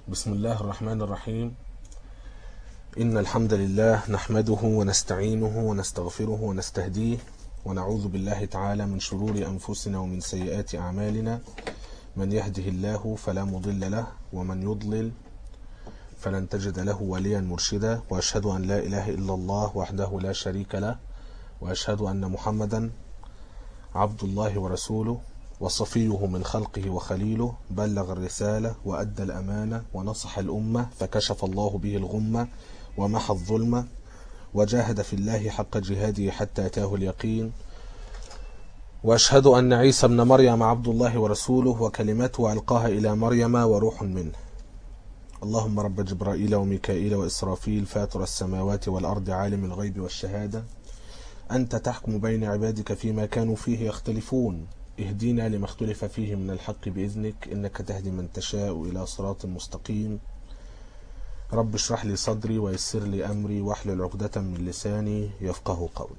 بسم الله الرحمن الرحيم إن الحمد لله نحمده ونستعينه ونستغفره ونستهديه ونعوذ بالله تعالى من شرور أنفسنا ومن سيئات أعمالنا من يهده الله فلا مضل له ومن يضلل فلن تجد له وليا مرشدا وأشهد أن لا إله إلا الله وحده لا شريك له وأشهد أن محمدا عبد الله ورسوله وصفيه من خلقه وخليله بلغ الرسالة وأدى الأمانة ونصح الأمة فكشف الله به الغمة ومحى الظلمة وجاهد في الله حق جهاده حتى أتاه اليقين وأشهد أن عيسى ابن مريم عبد الله ورسوله وكلمته ألقاها إلى مريم وروح منه اللهم رب جبرائيل وميكائيل وإسرافيل فاطر السماوات والأرض عالم الغيب والشهادة أنت تحكم بين عبادك فيما كانوا فيه يختلفون اهدينا لما اختلف فيه من الحق بإذنك إنك تهدي من تشاء إلى صراط مستقيم رب اشرح لي صدري ويسر لي أمري واحلل عقدة من لساني يفقه قولي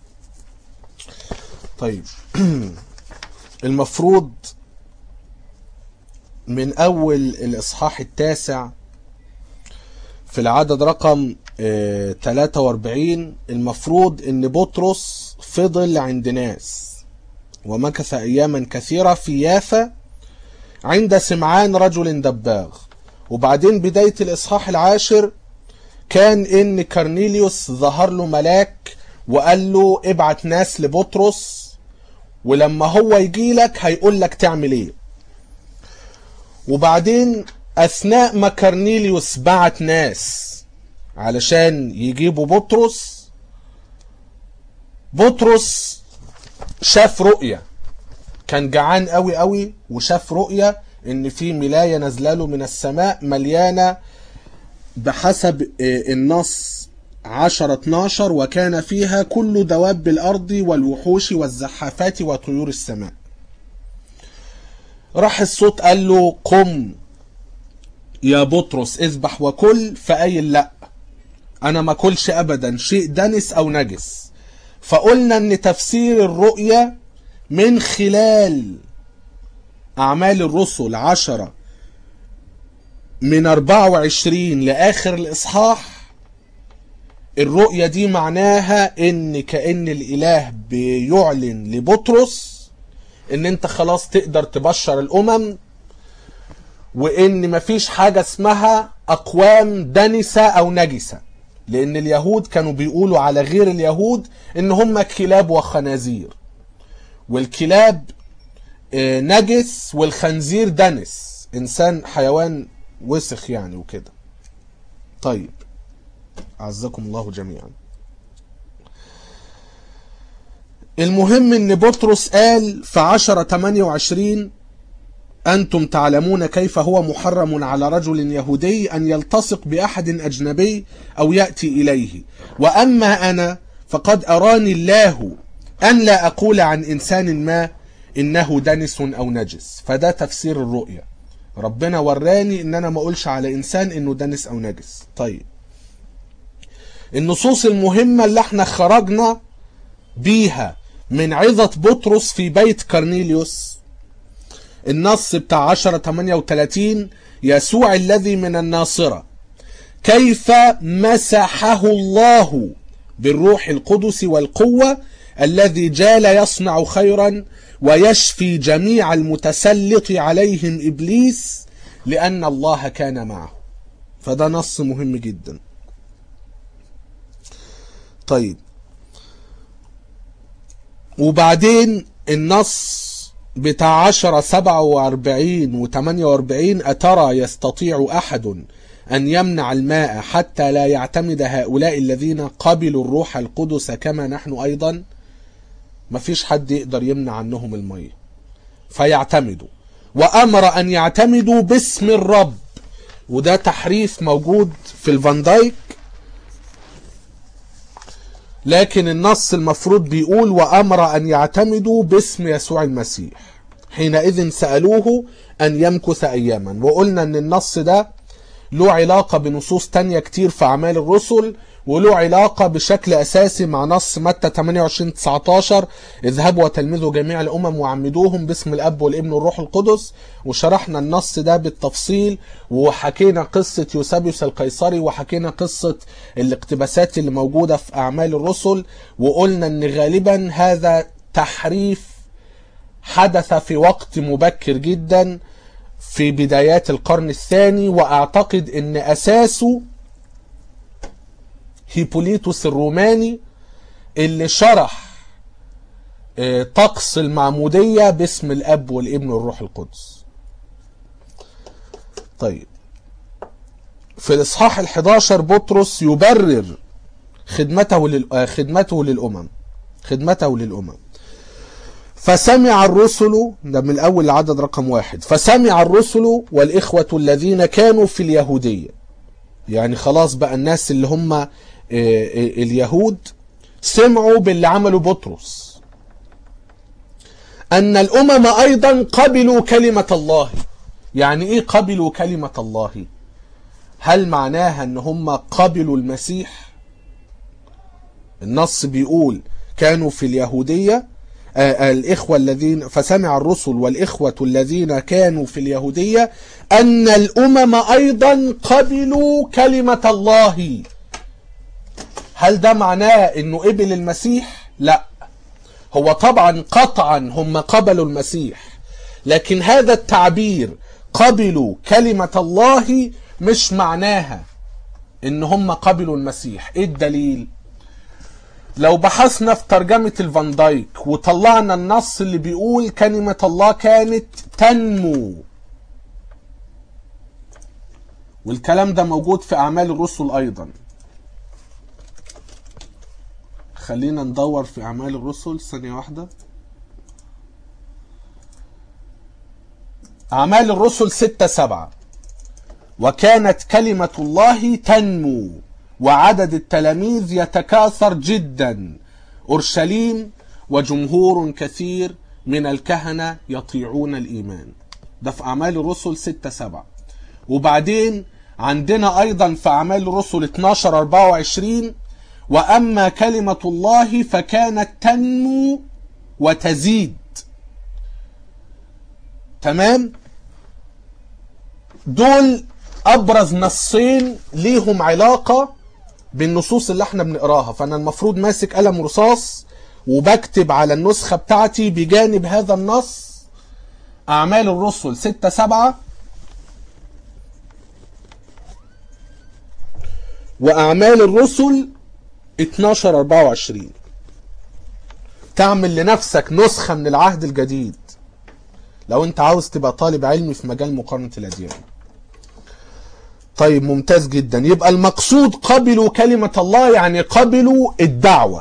طيب المفروض من أول الإصحاح التاسع في العدد رقم آه 43 المفروض ان بطرس فضل عند ناس ومكث اياما كثيره في يافا عند سمعان رجل دباغ وبعدين بدايه الاصحاح العاشر كان ان كرنيليوس ظهر له ملاك وقال له ابعت ناس لبطرس ولما هو يجي لك هيقول لك تعمل ايه وبعدين اثناء ما كرنيليوس بعت ناس علشان يجيبوا بطرس بطرس شاف رؤية كان جعان قوي قوي وشاف رؤية ان في ملاية نازله له من السماء مليانة بحسب النص عشرة اتناشر وكان فيها كل دواب الأرض والوحوش والزحافات وطيور السماء راح الصوت قال له قم يا بطرس اذبح وكل فقايل لا انا ما كلش ابدا شيء دنس او نجس فقلنا ان تفسير الرؤية من خلال اعمال الرسل عشرة من 24 لاخر الاصحاح الرؤية دي معناها ان كأن الاله بيعلن لبطرس ان انت خلاص تقدر تبشر الامم وان مفيش حاجة اسمها اقوام دنسة او نجسة لان اليهود كانوا بيقولوا على غير اليهود ان هم كلاب وخنازير والكلاب نجس والخنزير دنس انسان حيوان وسخ يعني وكده طيب عزكم الله جميعا المهم ان بطرس قال في عشرة 28 أنتم تعلمون كيف هو محرم على رجل يهودي أن يلتصق بأحد أجنبي أو يأتي إليه وأما أنا فقد أراني الله أن لا أقول عن إنسان ما إنه دنس أو نجس فده تفسير الرؤية ربنا وراني إن أنا ما أقولش على إنسان إنه دنس أو نجس طيب النصوص المهمة اللي احنا خرجنا بيها من عظة بطرس في بيت كرنيليوس النص بتاع 10 38 يسوع الذي من الناصرة كيف مسحه الله بالروح القدس والقوة الذي جال يصنع خيرا ويشفي جميع المتسلط عليهم إبليس لأن الله كان معه فده نص مهم جدا طيب وبعدين النص بتاع عشرة سبعة واربعين وتمانية واربعين أترى يستطيع أحد أن يمنع الماء حتى لا يعتمد هؤلاء الذين قبلوا الروح القدس كما نحن أيضا مفيش حد يقدر يمنع عنهم المية فيعتمدوا وأمر أن يعتمدوا باسم الرب وده تحريف موجود في الفاندايك لكن النص المفروض بيقول وأمر أن يعتمدوا باسم يسوع المسيح حينئذ سألوه أن يمكث أياما وقلنا أن النص ده له علاقة بنصوص تانية كتير في أعمال الرسل وله علاقة بشكل أساسي مع نص متى 28 19 اذهبوا وتلمذوا جميع الأمم وعمدوهم باسم الأب والابن والروح القدس وشرحنا النص ده بالتفصيل وحكينا قصة يوسابيوس القيصري وحكينا قصة الاقتباسات اللي موجودة في أعمال الرسل وقلنا أن غالبا هذا تحريف حدث في وقت مبكر جدا في بدايات القرن الثاني واعتقد ان اساسه هيبوليتوس الروماني اللي شرح آه، طقس المعمودية باسم الاب والابن والروح القدس طيب في الاصحاح ال11 بطرس يبرر خدمته لل... آه، خدمته للامم خدمته للامم فسمع الرسل ده من الأول العدد رقم واحد فسمع الرسل والإخوة الذين كانوا في اليهودية يعني خلاص بقى الناس اللي هم آه، آه، اليهود سمعوا باللي عمله بطرس أن الأمم أيضا قبلوا كلمة الله يعني إيه قبلوا كلمة الله هل معناها أن هم قبلوا المسيح النص بيقول كانوا في اليهودية آه، الإخوة الذين فسمع الرسل والإخوة الذين كانوا في اليهودية أن الأمم أيضا قبلوا كلمة الله هل ده معناه أنه قبل المسيح؟ لا هو طبعا قطعا هم قبلوا المسيح لكن هذا التعبير قبلوا كلمة الله مش معناها ان هم قبلوا المسيح ايه الدليل لو بحثنا في ترجمة الفان دايك وطلعنا النص اللي بيقول كلمة الله كانت تنمو والكلام ده موجود في أعمال الرسل أيضا خلينا ندور في أعمال الرسل ثانية واحدة أعمال الرسل ستة سبعة وكانت كلمة الله تنمو وعدد التلاميذ يتكاثر جدا أورشليم وجمهور كثير من الكهنة يطيعون الإيمان ده في أعمال الرسل 6 7 وبعدين عندنا أيضا في أعمال الرسل 12 24 وأما كلمة الله فكانت تنمو وتزيد تمام دول أبرز نصين ليهم علاقة بالنصوص اللي احنا بنقراها فانا المفروض ماسك قلم رصاص وبكتب على النسخة بتاعتي بجانب هذا النص أعمال الرسل ستة سبعة وأعمال الرسل 12 24 تعمل لنفسك نسخة من العهد الجديد لو انت عاوز تبقى طالب علمي في مجال مقارنة الأديان طيب ممتاز جدا يبقى المقصود قبلوا كلمة الله يعني قبلوا الدعوة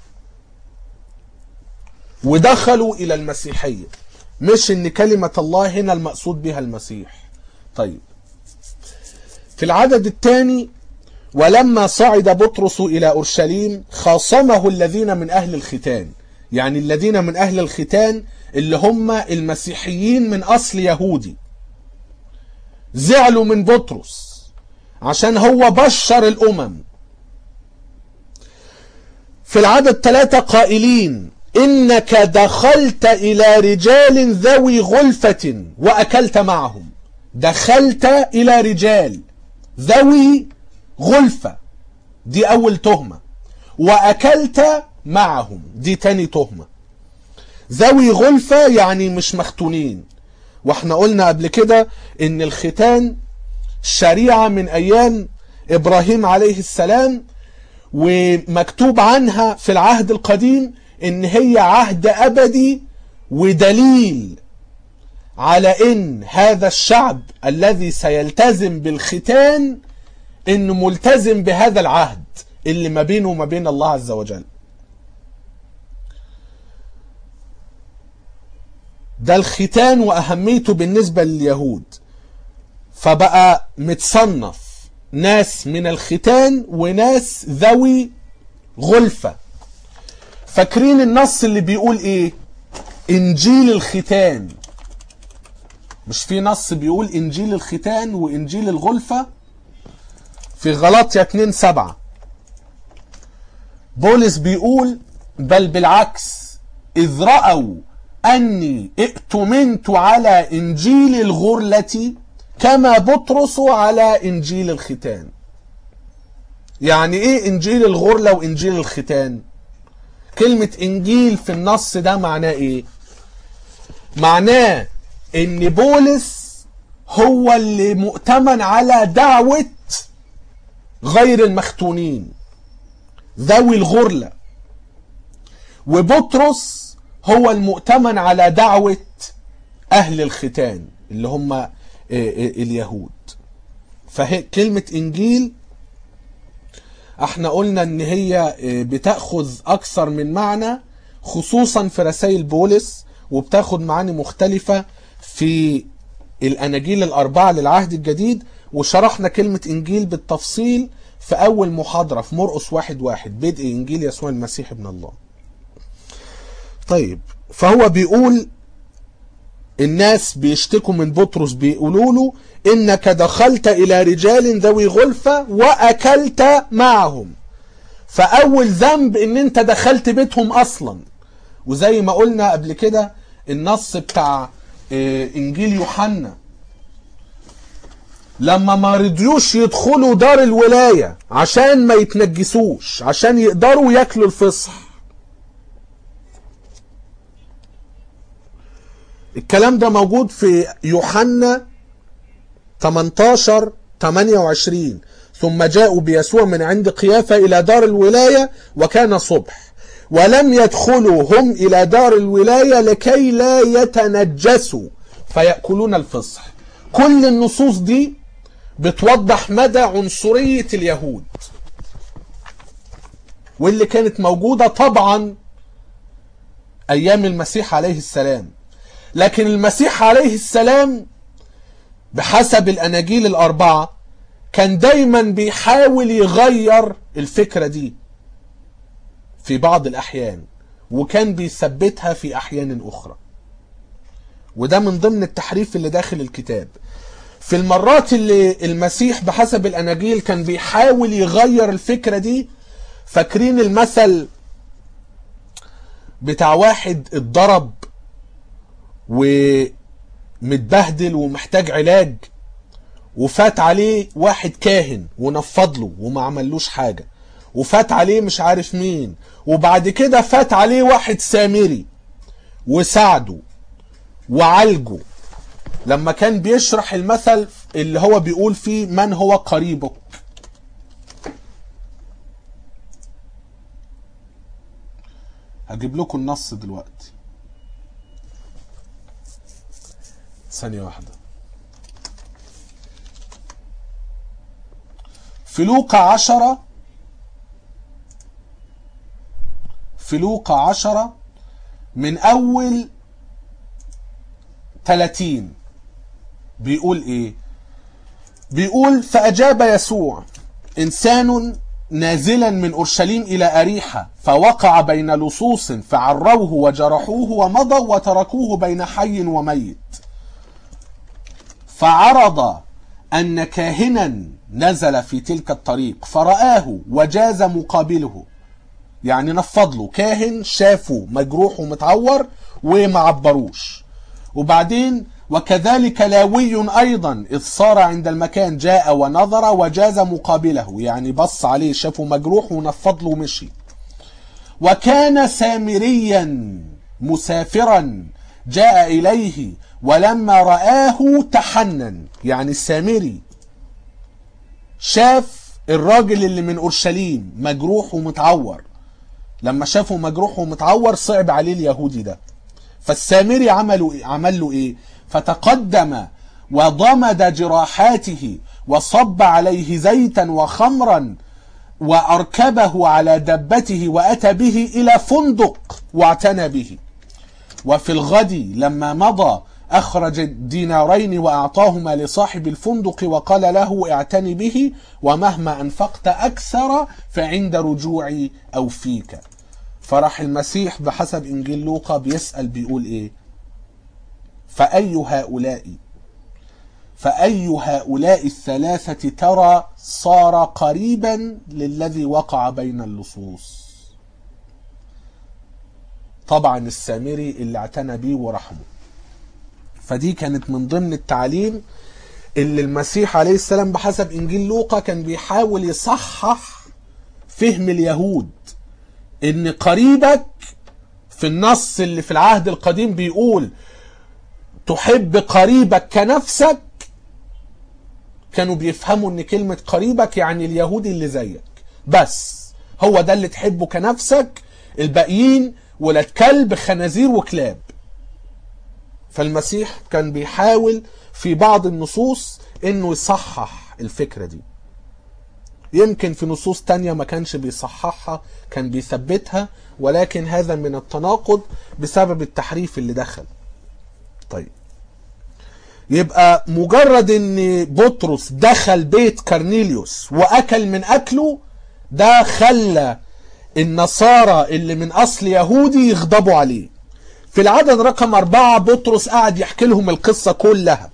ودخلوا إلى المسيحية مش إن كلمة الله هنا المقصود بها المسيح طيب في العدد الثاني ولما صعد بطرس إلى أورشليم خاصمه الذين من أهل الختان يعني الذين من أهل الختان اللي هم المسيحيين من أصل يهودي زعلوا من بطرس عشان هو بشر الأمم في العدد ثلاثة قائلين إنك دخلت إلى رجال ذوي غلفة وأكلت معهم دخلت إلى رجال ذوي غلفة دي أول تهمة وأكلت معهم دي تاني تهمة ذوي غلفة يعني مش مختونين واحنا قلنا قبل كده ان الختان شريعة من ايام ابراهيم عليه السلام ومكتوب عنها في العهد القديم ان هي عهد ابدي ودليل على ان هذا الشعب الذي سيلتزم بالختان انه ملتزم بهذا العهد اللي ما بينه وما بين الله عز وجل ده الختان واهميته بالنسبة لليهود فبقى متصنف ناس من الختان وناس ذوي غلفة فاكرين النص اللي بيقول ايه انجيل الختان مش في نص بيقول انجيل الختان وانجيل الغلفة في غلطية 2 7 بولس بيقول بل بالعكس إذ رأوا أني ائتمنت على إنجيل الغرلة كما بطرس على إنجيل الختان يعني إيه إنجيل الغرلة وإنجيل الختان كلمة إنجيل في النص ده معناه إيه معناه إن بولس هو اللي مؤتمن على دعوة غير المختونين ذوي الغرلة وبطرس هو المؤتمن على دعوة أهل الختان اللي هم اليهود فكلمة إنجيل احنا قلنا ان هي بتأخذ أكثر من معنى خصوصا في رسائل بولس وبتاخد معاني مختلفة في الأناجيل الأربعة للعهد الجديد وشرحنا كلمة إنجيل بالتفصيل في أول محاضرة في مرقس واحد واحد بدء إنجيل يسوع المسيح ابن الله طيب فهو بيقول الناس بيشتكوا من بطرس بيقولوا له إنك دخلت إلى رجال ذوي غلفة وأكلت معهم فأول ذنب إن أنت دخلت بيتهم أصلا وزي ما قلنا قبل كده النص بتاع إنجيل يوحنا لما ما رضيوش يدخلوا دار الولاية عشان ما يتنجسوش عشان يقدروا ياكلوا الفصح الكلام ده موجود في يوحنا 18 28 ثم جاءوا بيسوع من عند قيافة إلى دار الولاية وكان صبح ولم يدخلوا هم إلى دار الولاية لكي لا يتنجسوا فيأكلون الفصح كل النصوص دي بتوضح مدى عنصرية اليهود واللي كانت موجودة طبعا أيام المسيح عليه السلام لكن المسيح عليه السلام بحسب الأناجيل الأربعة كان دايما بيحاول يغير الفكرة دي في بعض الأحيان وكان بيثبتها في أحيان أخرى وده من ضمن التحريف اللي داخل الكتاب في المرات اللي المسيح بحسب الأناجيل كان بيحاول يغير الفكرة دي فاكرين المثل بتاع واحد اتضرب ومتبهدل ومحتاج علاج وفات عليه واحد كاهن ونفض له وما عملوش حاجة وفات عليه مش عارف مين وبعد كده فات عليه واحد سامري وساعده وعالجه لما كان بيشرح المثل اللي هو بيقول فيه من هو قريبك هجيب لكم النص دلوقتي ثانية واحدة في لوقا عشرة في لوقا عشرة من أول 30 بيقول إيه بيقول فأجاب يسوع إنسان نازلا من أورشليم إلى أريحة فوقع بين لصوص فعروه وجرحوه ومضوا وتركوه بين حي وميت فعرض أن كاهنا نزل في تلك الطريق فرآه وجاز مقابله يعني نفض له كاهن شافه مجروح ومتعور وما عبروش وبعدين وكذلك لاوي أيضا إذ صار عند المكان جاء ونظر وجاز مقابله يعني بص عليه شافه مجروح ونفض له ومشي وكان سامريا مسافرا جاء إليه ولما رآه تحنن يعني السامري شاف الراجل اللي من أورشليم مجروح ومتعور لما شافه مجروح ومتعور صعب عليه اليهودي ده فالسامري عملوا عمل له ايه فتقدم وضمد جراحاته وصب عليه زيتا وخمرا وأركبه على دبته وأتى به إلى فندق واعتنى به وفي الغد لما مضى أخرج الدينارين وأعطاهما لصاحب الفندق وقال له اعتني به ومهما أنفقت أكثر فعند رجوعي أوفيك فراح المسيح بحسب إنجيل لوقا بيسأل بيقول إيه فأي هؤلاء فأي هؤلاء الثلاثة ترى صار قريبا للذي وقع بين اللصوص طبعا السامري اللي اعتنى بيه ورحمه فدي كانت من ضمن التعليم اللي المسيح عليه السلام بحسب انجيل لوقا كان بيحاول يصحح فهم اليهود ان قريبك في النص اللي في العهد القديم بيقول تحب قريبك كنفسك كانوا بيفهموا ان كلمة قريبك يعني اليهودي اللي زيك بس هو ده اللي تحبه كنفسك الباقيين ولاد كلب خنازير وكلاب فالمسيح كان بيحاول في بعض النصوص انه يصحح الفكرة دي يمكن في نصوص تانية ما كانش بيصححها كان بيثبتها ولكن هذا من التناقض بسبب التحريف اللي دخل طيب يبقى مجرد ان بطرس دخل بيت كارنيليوس واكل من اكله ده خلى النصارى اللي من اصل يهودي يغضبوا عليه في العدد رقم أربعة بطرس قعد يحكي لهم القصة كلها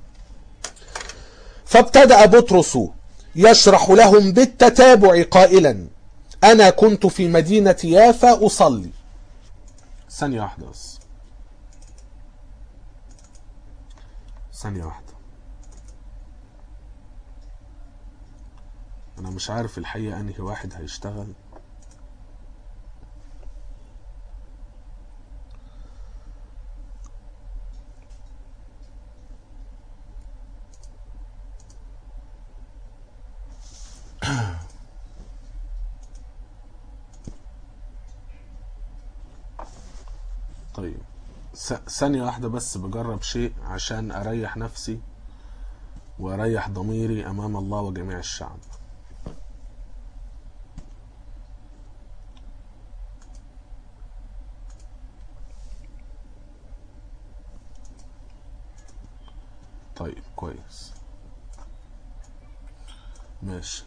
فابتدأ بطرس يشرح لهم بالتتابع قائلا أنا كنت في مدينة يافا أصلي ثانية واحدة بس ثانية واحدة أنا مش عارف الحقيقة أنهي واحد هيشتغل طيب ثانية واحدة بس بجرب شيء عشان أريح نفسي وأريح ضميري أمام الله وجميع الشعب طيب كويس ماشي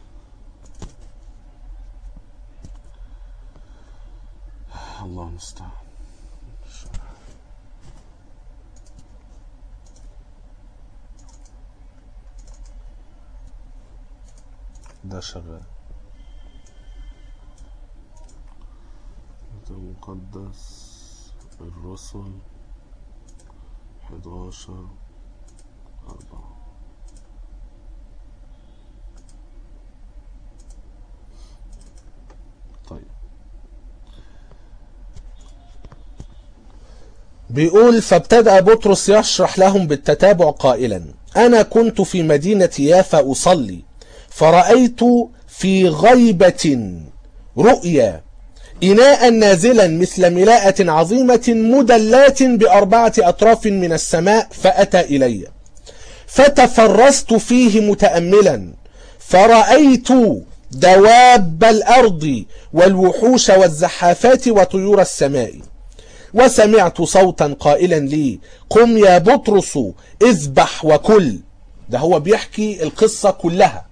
الله المستعان ده شغال المقدس الرسل 11 أربعة طيب بيقول فابتدأ بطرس يشرح لهم بالتتابع قائلا أنا كنت في مدينة يافا أصلي فرأيت في غيبة رؤيا إناء نازلا مثل ملاءة عظيمة مدلات بأربعة أطراف من السماء فأتى إلي فتفرست فيه متأملا فرأيت دواب الأرض والوحوش والزحافات وطيور السماء وسمعت صوتا قائلا لي قم يا بطرس اذبح وكل ده هو بيحكي القصة كلها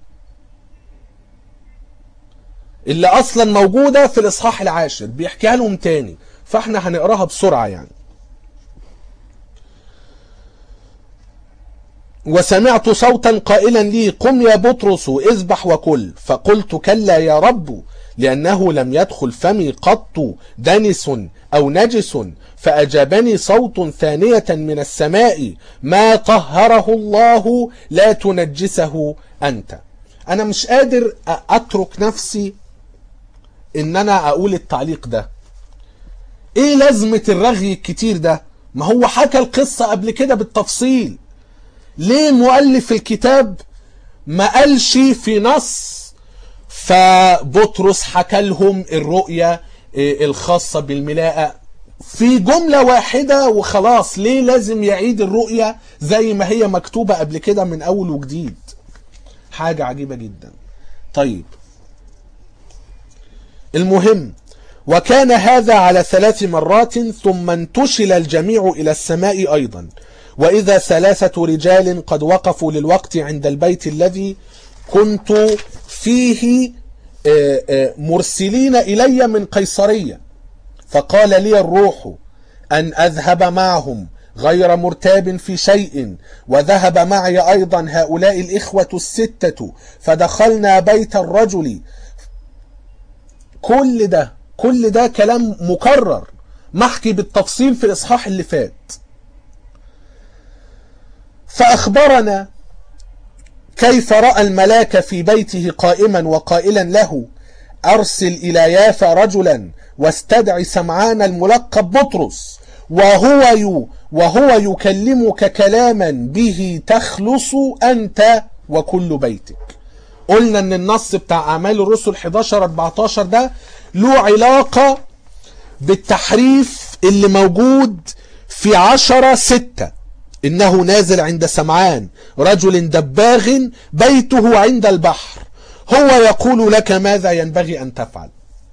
اللي اصلا موجودة في الاصحاح العاشر بيحكيها لهم تاني فاحنا هنقراها بسرعة يعني وسمعت صوتا قائلا لي قم يا بطرس اذبح وكل فقلت كلا يا رب لأنه لم يدخل فمي قط دنس أو نجس فأجابني صوت ثانية من السماء ما طهره الله لا تنجسه أنت أنا مش قادر أترك نفسي إن أنا أقول التعليق ده إيه لازمة الرغي الكتير ده ما هو حكى القصة قبل كده بالتفصيل ليه مؤلف الكتاب ما قالش في نص فبطرس حكى لهم الرؤية الخاصة بالملاءة في جملة واحدة وخلاص ليه لازم يعيد الرؤية زي ما هي مكتوبة قبل كده من أول وجديد حاجة عجيبة جدا طيب المهم وكان هذا على ثلاث مرات ثم انتشل الجميع إلى السماء أيضا وإذا ثلاثة رجال قد وقفوا للوقت عند البيت الذي كنت فيه مرسلين إلي من قيصرية فقال لي الروح أن أذهب معهم غير مرتاب في شيء وذهب معي أيضا هؤلاء الإخوة الستة فدخلنا بيت الرجل كل ده كل ده كلام مكرر محكي بالتفصيل في الإصحاح اللي فات فأخبرنا كيف رأى الملاك في بيته قائما وقائلا له أرسل إلى يافا رجلا واستدع سمعان الملقب بطرس وهو ي... وهو يكلمك كلاما به تخلص أنت وكل بيتك قلنا ان النص بتاع اعمال الرسل 11 14 ده له علاقة بالتحريف اللي موجود في 10 6 انه نازل عند سمعان رجل دباغ بيته عند البحر هو يقول لك ماذا ينبغي ان تفعل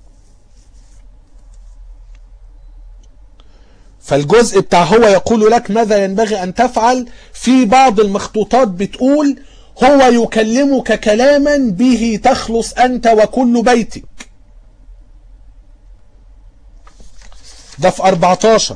فالجزء بتاع هو يقول لك ماذا ينبغي ان تفعل في بعض المخطوطات بتقول هو يكلمك كلاما به تخلص انت وكل بيتك ده في 14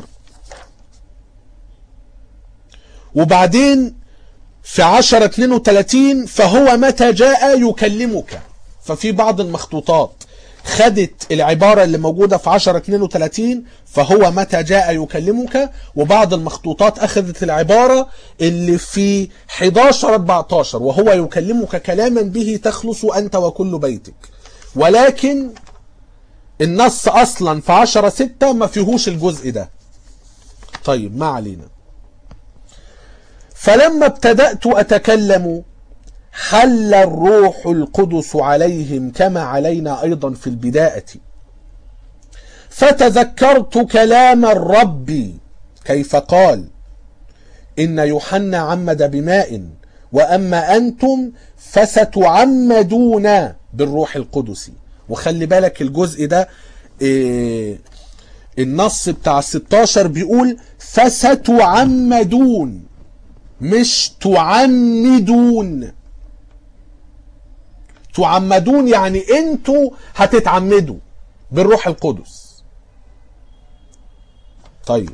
وبعدين في 10 32 فهو متى جاء يكلمك ففي بعض المخطوطات خدت العبارة اللي موجودة في 10 32 فهو متى جاء يكلمك وبعض المخطوطات أخذت العبارة اللي في 11 14 وهو يكلمك كلاما به تخلص أنت وكل بيتك ولكن النص أصلا في 10 6 ما فيهوش الجزء ده طيب ما علينا فلما ابتدأت أتكلم حل الروح القدس عليهم كما علينا أيضا في البداية فتذكرت كلام الرب كيف قال إن يوحنا عمد بماء وأما أنتم فستعمدون بالروح القدس وخلي بالك الجزء ده إيه النص بتاع 16 بيقول فستعمدون مش تعمدون تعمدون يعني انتوا هتتعمدوا بالروح القدس طيب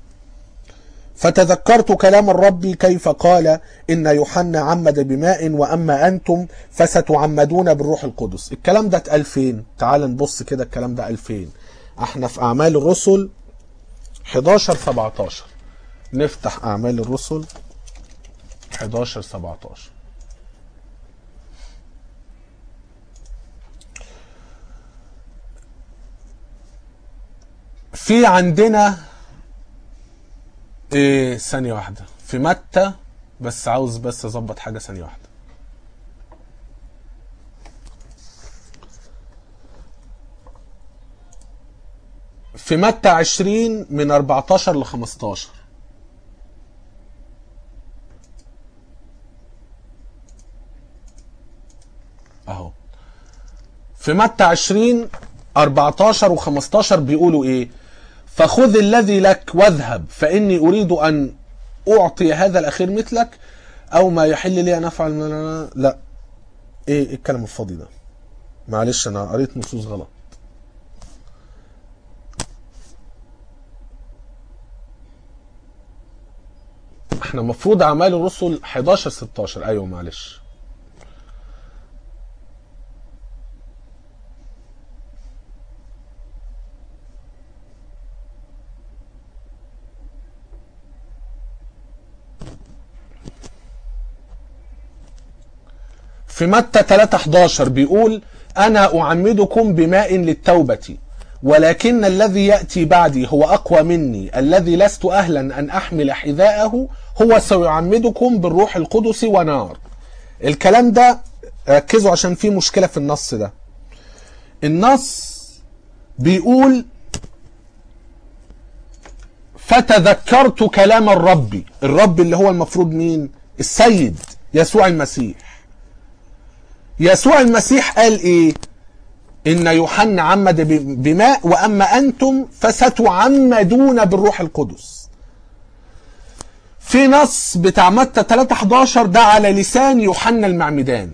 فتذكرت كلام الرب كيف قال إن يوحنا عمد بماء وأما أنتم فستعمدون بالروح القدس الكلام ده اتقال فين تعال نبص كده الكلام ده قال فين احنا في أعمال الرسل 11 17 نفتح أعمال الرسل 11 17 في عندنا إيه ثانية واحدة في متى بس عاوز بس اظبط حاجة ثانية واحدة في متى 20 من 14 ل 15 اهو في متى 20 14 و15 بيقولوا ايه فخذ الذي لك واذهب فاني اريد ان اعطي هذا الاخير مثلك او ما يحل لي ان افعل من لا ايه الكلام الفاضي ده معلش انا قريت نصوص غلط احنا المفروض اعمال الرسل 11 16 ايوه معلش في متى 3 11 بيقول انا اعمدكم بماء للتوبه ولكن الذي ياتي بعدي هو اقوى مني الذي لست اهلا ان احمل حذاءه هو سيعمدكم بالروح القدس ونار الكلام ده ركزوا عشان في مشكله في النص ده النص بيقول فتذكرت كلام الرب الرب اللي هو المفروض مين السيد يسوع المسيح يسوع المسيح قال ايه ان يوحنا عمد بماء واما انتم فستعمدون بالروح القدس في نص بتاع متى 3 11 ده على لسان يوحنا المعمدان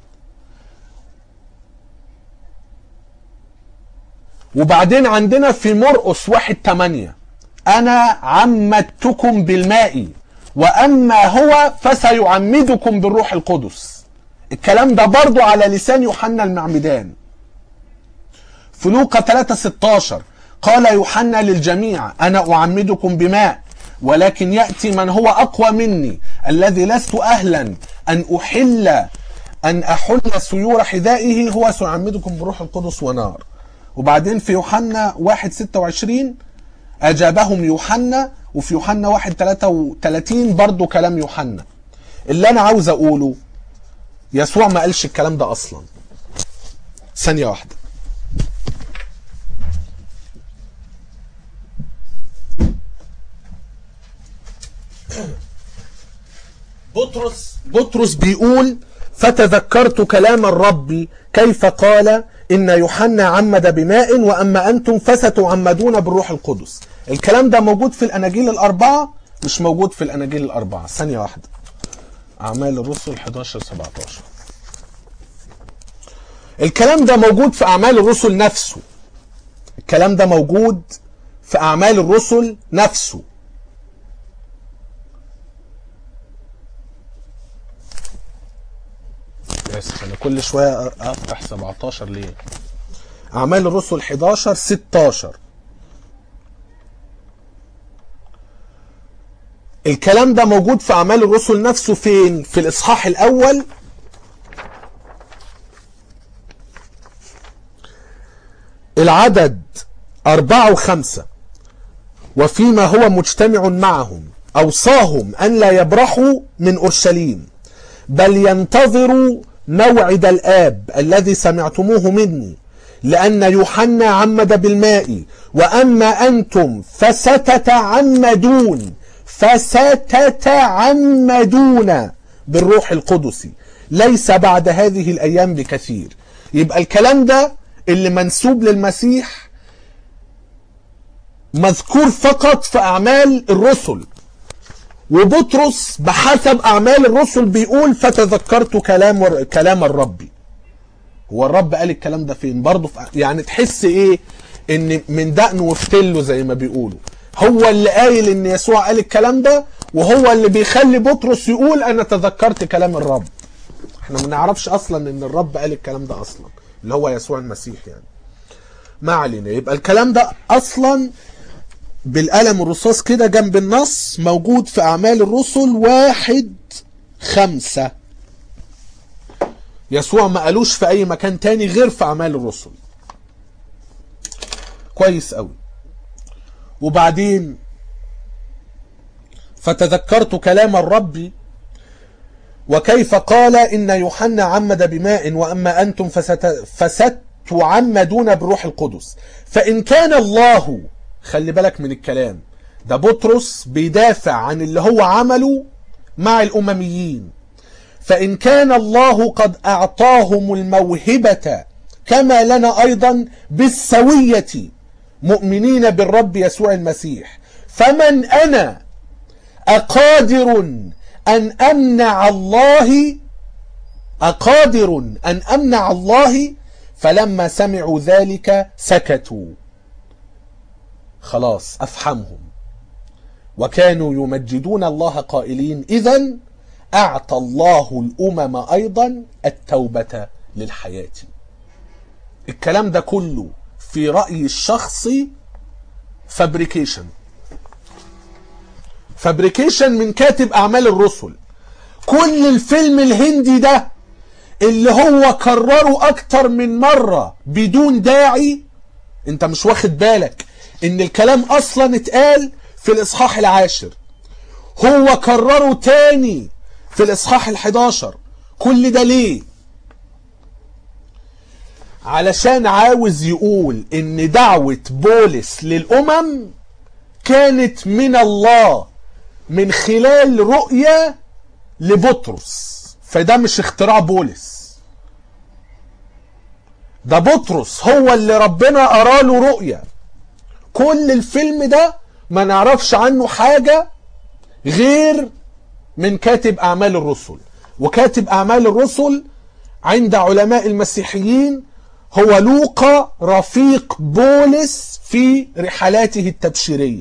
وبعدين عندنا في مرقس 1 8 انا عمدتكم بالماء واما هو فسيعمدكم بالروح القدس الكلام ده برضو على لسان يوحنا المعمدان في لوقا 3 16 قال يوحنا للجميع أنا أعمدكم بماء ولكن يأتي من هو أقوى مني الذي لست أهلا أن أحل أن أحل سيور حذائه هو سيعمدكم بروح القدس ونار وبعدين في يوحنا 1 26 أجابهم يوحنا وفي يوحنا 1 33 برضو كلام يوحنا اللي أنا عاوز أقوله يسوع ما قالش الكلام ده أصلا ثانية واحدة بطرس بطرس بيقول فتذكرت كلام الرب كيف قال إن يوحنا عمد بماء وأما أنتم فستعمدون بالروح القدس الكلام ده موجود في الأناجيل الأربعة مش موجود في الأناجيل الأربعة ثانية واحدة أعمال الرسل 11 17 الكلام ده موجود في أعمال الرسل نفسه الكلام ده موجود في أعمال الرسل نفسه بس انا كل شويه افتح 17 ليه اعمال الرسل 11 16 الكلام ده موجود في اعمال الرسل نفسه فين في الاصحاح الاول العدد أربعة وخمسة وفيما هو مجتمع معهم أوصاهم أن لا يبرحوا من أورشليم بل ينتظروا موعد الآب الذي سمعتموه مني لأن يوحنا عمد بالماء وأما أنتم فستتعمدون فستتعمدون بالروح القدس ليس بعد هذه الأيام بكثير يبقى الكلام ده اللي منسوب للمسيح مذكور فقط في أعمال الرسل وبطرس بحسب اعمال الرسل بيقول فتذكرت كلام كلام الرب هو الرب قال الكلام ده فين برضه يعني تحس ايه ان من دقنه وفتله زي ما بيقولوا هو اللي قايل ان يسوع قال الكلام ده وهو اللي بيخلي بطرس يقول انا تذكرت كلام الرب احنا ما نعرفش اصلا ان الرب قال الكلام ده اصلا اللي هو يسوع المسيح يعني ما علينا يبقى الكلام ده اصلا بالقلم الرصاص كده جنب النص موجود في أعمال الرسل واحد خمسة يسوع ما قالوش في أي مكان تاني غير في أعمال الرسل كويس قوي وبعدين فتذكرت كلام الرب وكيف قال إن يوحنا عمد بماء وأما أنتم فست فستعمدون بروح القدس فإن كان الله خلي بالك من الكلام ده بطرس بيدافع عن اللي هو عمله مع الأمميين فإن كان الله قد أعطاهم الموهبة كما لنا أيضا بالسوية مؤمنين بالرب يسوع المسيح فمن أنا أقادر أن أمنع الله أقادر أن أمنع الله فلما سمعوا ذلك سكتوا خلاص أفحمهم وكانوا يمجدون الله قائلين إذا أعطى الله الأمم أيضا التوبة للحياة الكلام ده كله في رأيي الشخصي فابريكيشن فابريكيشن من كاتب أعمال الرسل كل الفيلم الهندي ده اللي هو كرره أكتر من مرة بدون داعي انت مش واخد بالك ان الكلام اصلا اتقال في الاصحاح العاشر هو كرره تاني في الاصحاح الحداشر كل ده ليه علشان عاوز يقول ان دعوة بولس للامم كانت من الله من خلال رؤية لبطرس فده مش اختراع بولس ده بطرس هو اللي ربنا أراله رؤية كل الفيلم ده ما نعرفش عنه حاجة غير من كاتب أعمال الرسل وكاتب أعمال الرسل عند علماء المسيحيين هو لوقا رفيق بولس في رحلاته التبشيرية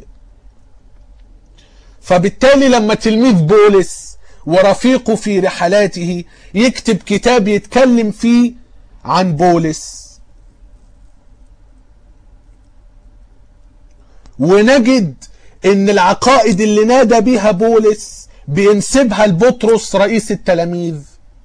فبالتالي لما تلميذ بولس ورفيقه في رحلاته يكتب كتاب يتكلم فيه عن بولس ونجد ان العقائد اللي نادى بها بولس بينسبها لبطرس رئيس التلاميذ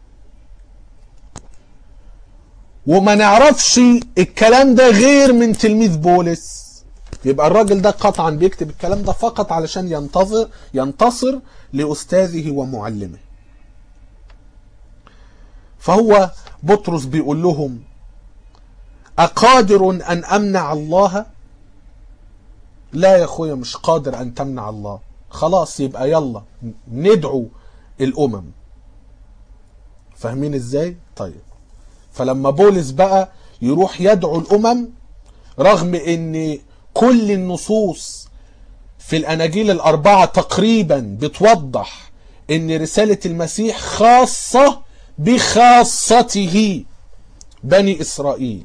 وما نعرفش الكلام ده غير من تلميذ بولس يبقى الراجل ده قطعا بيكتب الكلام ده فقط علشان ينتظر ينتصر لأستاذه ومعلمه فهو بطرس بيقول لهم أقادر أن أمنع الله لا يا أخويا مش قادر أن تمنع الله خلاص يبقى يلا ندعو الأمم فاهمين ازاي طيب فلما بولس بقى يروح يدعو الأمم رغم ان كل النصوص في الأناجيل الأربعة تقريبا بتوضح ان رسالة المسيح خاصة بخاصته بني إسرائيل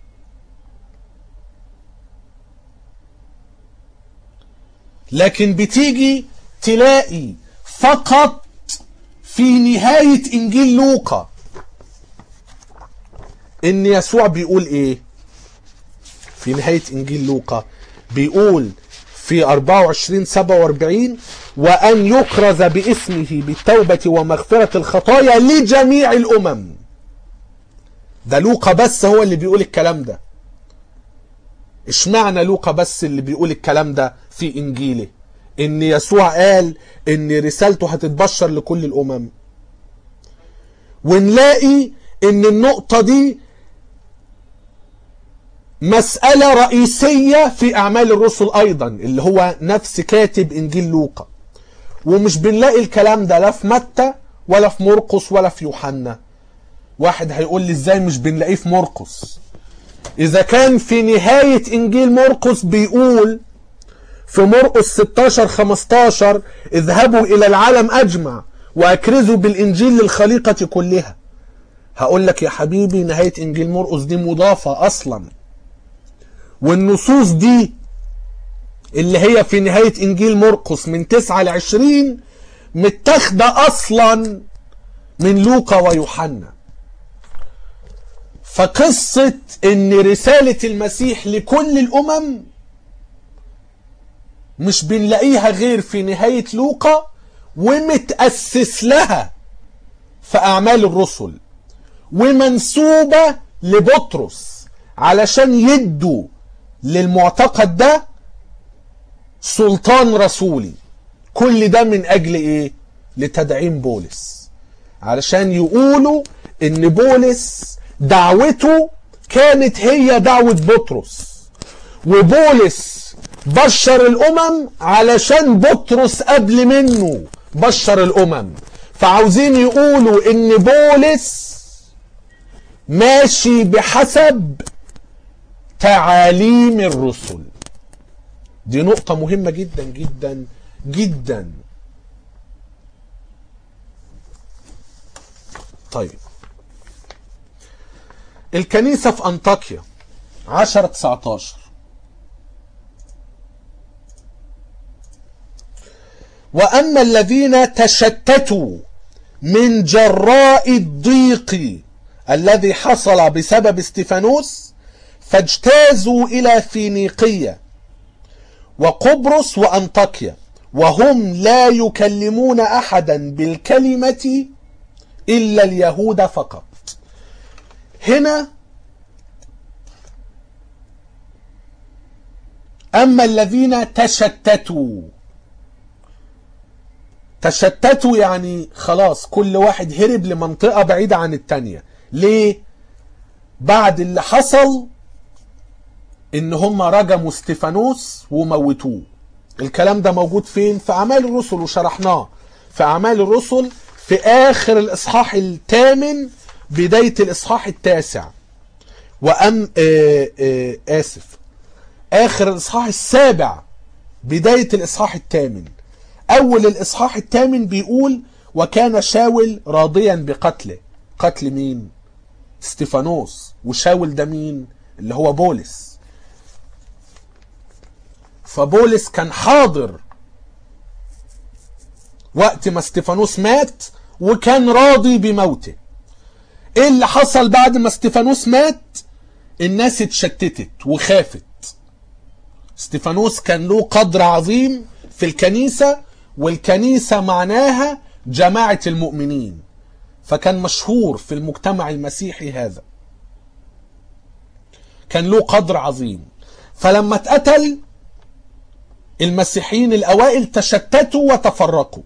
لكن بتيجي تلاقي فقط في نهاية إنجيل لوقا إن يسوع بيقول إيه في نهاية إنجيل لوقا بيقول في 24 47 وأن يكرز باسمه بالتوبة ومغفرة الخطايا لجميع الأمم ده لوقا بس هو اللي بيقول الكلام ده اشمعنى لوقا بس اللي بيقول الكلام ده في انجيله ان يسوع قال ان رسالته هتتبشر لكل الامم ونلاقي ان النقطة دي مسألة رئيسية في اعمال الرسل ايضا اللي هو نفس كاتب انجيل لوقا ومش بنلاقي الكلام ده لا في متى ولا في مرقس ولا في يوحنا واحد هيقول لي ازاي مش بنلاقيه في مرقس إذا كان في نهاية إنجيل مرقس بيقول في مرقس 16 15 اذهبوا إلى العالم أجمع وأكرزوا بالإنجيل للخليقة كلها هقول لك يا حبيبي نهاية إنجيل مرقس دي مضافة أصلا والنصوص دي اللي هي في نهاية إنجيل مرقس من 9 ل 20 متاخدة أصلا من لوقا ويوحنا فقصة ان رسالة المسيح لكل الامم مش بنلاقيها غير في نهاية لوقا ومتأسس لها في اعمال الرسل ومنسوبة لبطرس علشان يدوا للمعتقد ده سلطان رسولي كل ده من اجل ايه لتدعيم بولس علشان يقولوا ان بولس دعوته كانت هي دعوة بطرس وبولس بشر الأمم علشان بطرس قبل منه بشر الأمم فعاوزين يقولوا إن بولس ماشي بحسب تعاليم الرسل دي نقطة مهمة جدا جدا جدا طيب الكنيسة في أنطاكيا 10 19 وأما الذين تشتتوا من جراء الضيق الذي حصل بسبب استفانوس فاجتازوا إلى فينيقية وقبرص وأنطاكيا وهم لا يكلمون أحدا بالكلمة إلا اليهود فقط هنا أما الذين تشتتوا تشتتوا يعني خلاص كل واحد هرب لمنطقة بعيدة عن التانية ليه؟ بعد اللي حصل ان هم رجموا استفانوس وموتوه الكلام ده موجود فين؟ في أعمال الرسل وشرحناه في أعمال الرسل في آخر الإصحاح الثامن بداية الإصحاح التاسع وأم آه آه آسف آخر الإصحاح السابع بداية الإصحاح الثامن أول الإصحاح الثامن بيقول وكان شاول راضيا بقتله قتل مين؟ استفانوس وشاول ده مين؟ اللي هو بولس فبولس كان حاضر وقت ما استفانوس مات وكان راضي بموته ايه اللي حصل بعد ما استفانوس مات الناس اتشتتت وخافت استفانوس كان له قدر عظيم في الكنيسة والكنيسة معناها جماعة المؤمنين فكان مشهور في المجتمع المسيحي هذا كان له قدر عظيم فلما اتقتل المسيحيين الأوائل تشتتوا وتفرقوا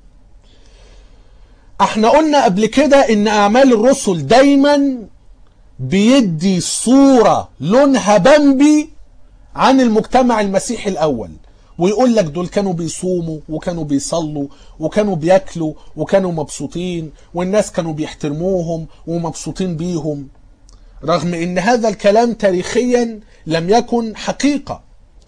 احنا قلنا قبل كده ان اعمال الرسل دايما بيدي صورة لونها بمبي عن المجتمع المسيحي الاول ويقول لك دول كانوا بيصوموا وكانوا بيصلوا وكانوا بياكلوا وكانوا مبسوطين والناس كانوا بيحترموهم ومبسوطين بيهم رغم ان هذا الكلام تاريخيا لم يكن حقيقة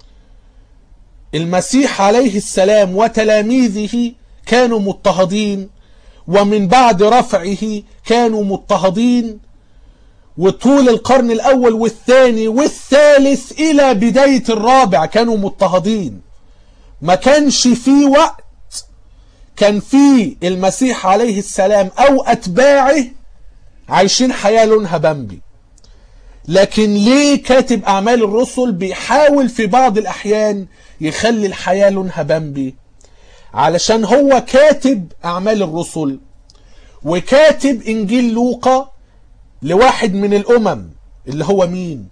المسيح عليه السلام وتلاميذه كانوا مضطهدين ومن بعد رفعه كانوا مضطهدين وطول القرن الأول والثاني والثالث إلى بداية الرابع كانوا مضطهدين ما كانش في وقت كان في المسيح عليه السلام أو أتباعه عايشين حياة لونها بمبي لكن ليه كاتب أعمال الرسل بيحاول في بعض الأحيان يخلي الحياة لونها بمبي علشان هو كاتب أعمال الرسل وكاتب إنجيل لوقا لواحد من الأمم اللي هو مين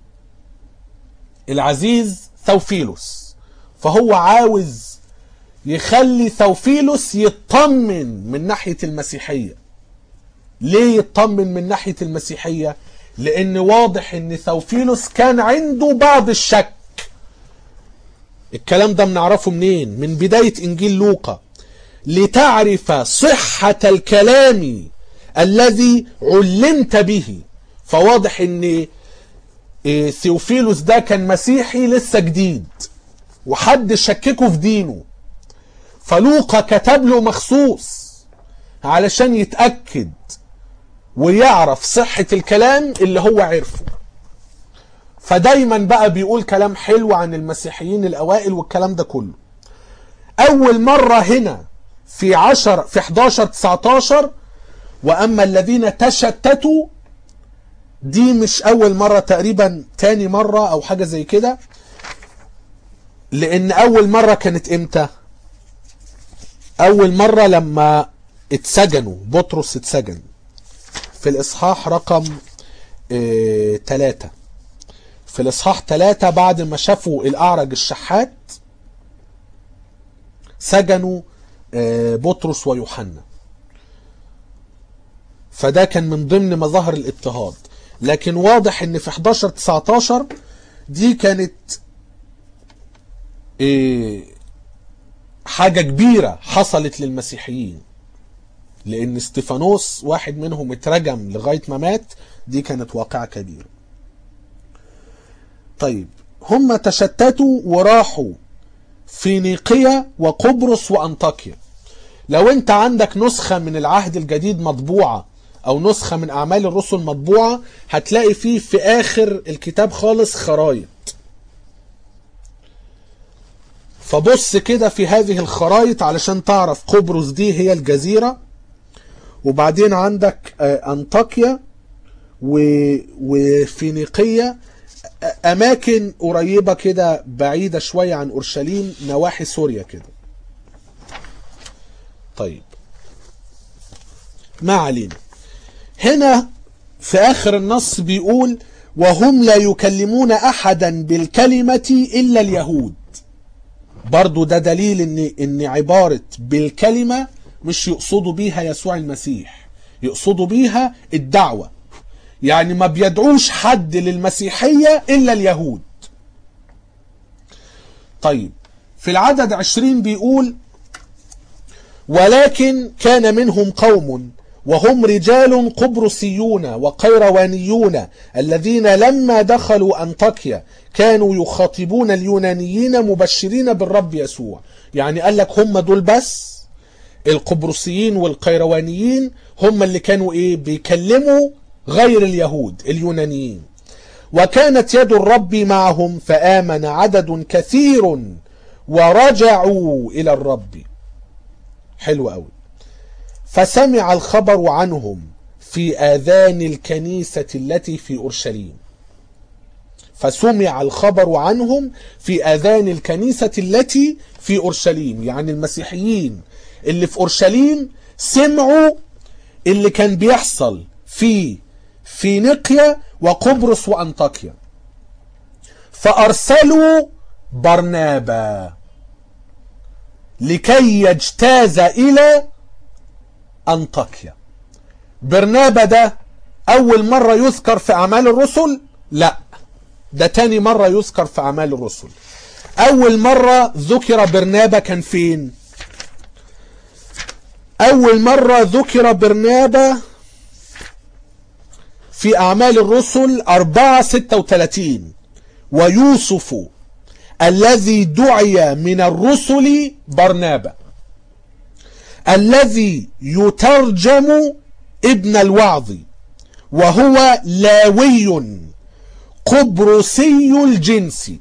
العزيز ثوفيلوس فهو عاوز يخلي ثوفيلوس يطمن من ناحية المسيحية ليه يطمن من ناحية المسيحية لأن واضح أن ثوفيلوس كان عنده بعض الشك الكلام ده بنعرفه منين من بداية إنجيل لوقا لتعرف صحة الكلام الذي علمت به فواضح ان ثيوفيلوس ده كان مسيحي لسه جديد وحد شككه في دينه فلوقا كتب له مخصوص علشان يتأكد ويعرف صحة الكلام اللي هو عرفه فدايما بقى بيقول كلام حلو عن المسيحيين الأوائل والكلام ده كله أول مرة هنا في 10 في 11 19 وأما الذين تشتتوا دي مش أول مرة تقريبا تاني مرة أو حاجة زي كده لأن أول مرة كانت إمتى؟ أول مرة لما اتسجنوا بطرس اتسجن في الإصحاح رقم اه تلاتة في الإصحاح تلاتة بعد ما شافوا الأعرج الشحات سجنوا اه بطرس ويوحنا فده كان من ضمن مظاهر الاضطهاد لكن واضح ان في 11 19 دي كانت ايه حاجة كبيرة حصلت للمسيحيين لان استفانوس واحد منهم اترجم لغاية ما مات دي كانت واقعة كبيرة طيب هم تشتتوا وراحوا فينيقيا وقبرص وانطاكيا لو انت عندك نسخة من العهد الجديد مطبوعة او نسخة من اعمال الرسل مطبوعة هتلاقي فيه في اخر الكتاب خالص خرايط فبص كده في هذه الخرايط علشان تعرف قبرص دي هي الجزيرة وبعدين عندك انطاكيا وفينيقية اماكن قريبة كده بعيدة شوية عن اورشليم نواحي سوريا كده طيب ما علينا هنا في آخر النص بيقول وهم لا يكلمون أحدا بالكلمة إلا اليهود برضو ده دليل إن, إن عبارة بالكلمة مش يقصدوا بيها يسوع المسيح يقصدوا بيها الدعوة يعني ما بيدعوش حد للمسيحية إلا اليهود طيب في العدد عشرين بيقول ولكن كان منهم قوم وهم رجال قبرصيون وقيروانيون الذين لما دخلوا أنطاكيا كانوا يخاطبون اليونانيين مبشرين بالرب يسوع يعني قال لك هم دول بس القبرصيين والقيروانيين هم اللي كانوا ايه بيكلموا غير اليهود اليونانيين وكانت يد الرب معهم فآمن عدد كثير ورجعوا إلى الرب حلو قوي فسمع الخبر عنهم في آذان الكنيسة التي في أورشليم فسمع الخبر عنهم في اذان الكنيسه التي في اورشليم يعني المسيحيين اللي في اورشليم سمعوا اللي كان بيحصل في فينيقيا وقبرص وانطاكيا فارسلوا برنابا لكي يجتاز الى انطاكيا برنابا ده اول مرة يذكر في اعمال الرسل لا ده تاني مرة يذكر في اعمال الرسل اول مرة ذكر برنابا كان فين اول مرة ذكر برنابا في اعمال الرسل 4 36 ويوسف الذي دعي من الرسل برنابا الذي يترجم ابن الوعظ وهو لاوي قبرصي الجنس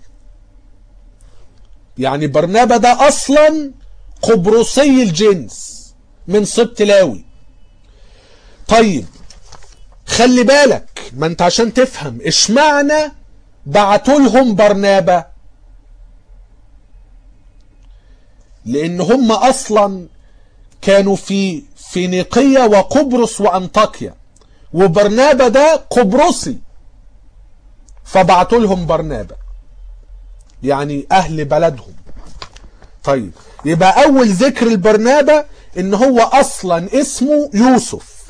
يعني برنابا ده اصلا قبرصي الجنس من سبط لاوي طيب خلي بالك ما انت عشان تفهم اشمعنى بعتوا لهم برنابا لان هم اصلا كانوا في فينيقية وقبرص وانطاكيا وبرنابا ده قبرصي فبعتوا لهم برنابا يعني اهل بلدهم طيب يبقى اول ذكر البرنابا ان هو اصلا اسمه يوسف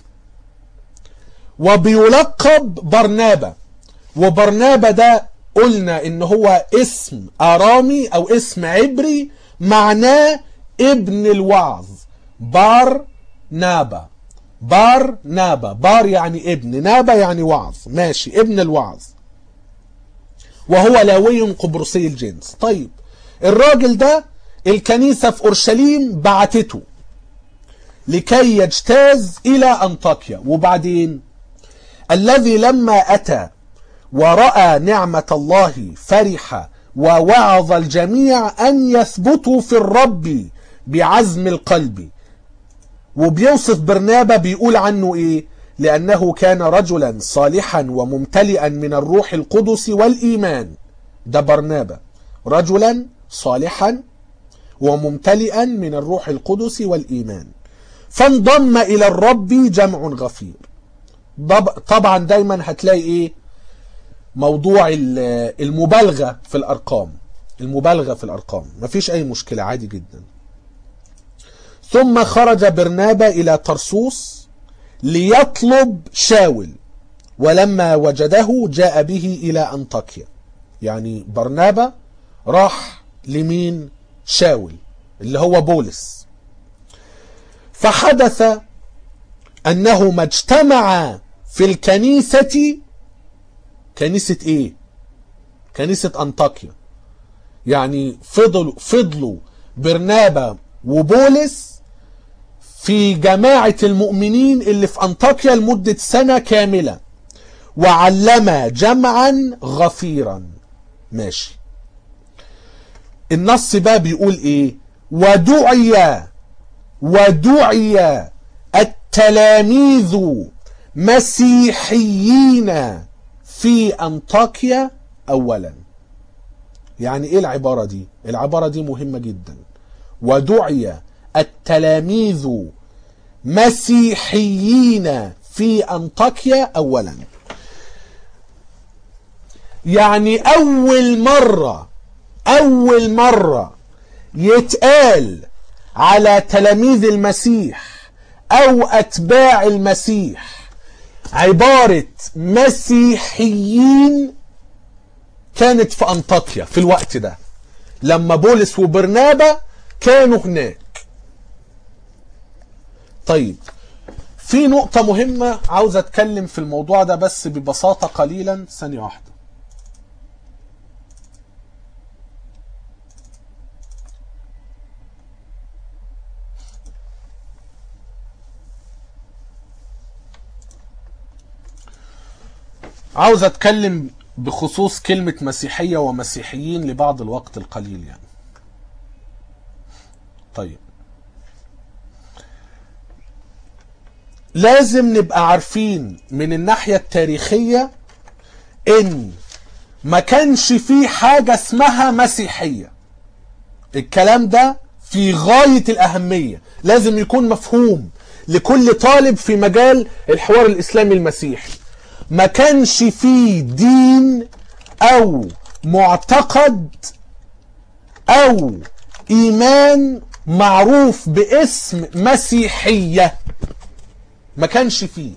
وبيلقب برنابا وبرنابا ده قلنا ان هو اسم ارامي او اسم عبري معناه ابن الوعظ بار نابا بار نابا بار يعني ابن نابا يعني وعظ ماشي ابن الوعظ وهو لاوي قبرصي الجنس طيب الراجل ده الكنيسة في أورشليم بعتته لكي يجتاز إلى أنطاكيا وبعدين الذي لما أتى ورأى نعمة الله فرح ووعظ الجميع أن يثبتوا في الرب بعزم القلب وبيوصف برنابا بيقول عنه إيه لأنه كان رجلا صالحا وممتلئا من الروح القدس والإيمان ده برنابا رجلا صالحا وممتلئا من الروح القدس والإيمان فانضم إلى الرب جمع غفير طبعا دايما هتلاقي ايه موضوع المبالغة في الأرقام المبالغة في الأرقام مفيش أي مشكلة عادي جدا ثم خرج برنابا إلى طرسوس ليطلب شاول ولما وجده جاء به إلى أنطاكيا يعني برنابا راح لمين شاول اللي هو بولس فحدث أنهما اجتمعا في الكنيسة كنيسة ايه كنيسة انطاكيا يعني فضلوا فضلوا برنابا وبولس في جماعة المؤمنين اللي في انطاكيا لمدة سنة كاملة وعلم جمعا غفيرا ماشي النص بقى بيقول ايه ودعي ودعي التلاميذ مسيحيين في انطاكيا اولا يعني ايه العبارة دي العبارة دي مهمة جدا ودعي التلاميذ مسيحيين في انطاكيا اولا يعني اول مرة اول مرة يتقال على تلاميذ المسيح او اتباع المسيح عبارة مسيحيين كانت في انطاكيا في الوقت ده لما بولس وبرنابا كانوا هناك طيب في نقطة مهمة عاوز اتكلم في الموضوع ده بس ببساطة قليلا ثانية واحدة عاوز اتكلم بخصوص كلمة مسيحية ومسيحيين لبعض الوقت القليل يعني طيب لازم نبقى عارفين من الناحية التاريخية ان ما كانش فيه حاجة اسمها مسيحية الكلام ده في غاية الأهمية لازم يكون مفهوم لكل طالب في مجال الحوار الإسلامي المسيحي ما كانش فيه دين أو معتقد أو إيمان معروف باسم مسيحية ما كانش فيه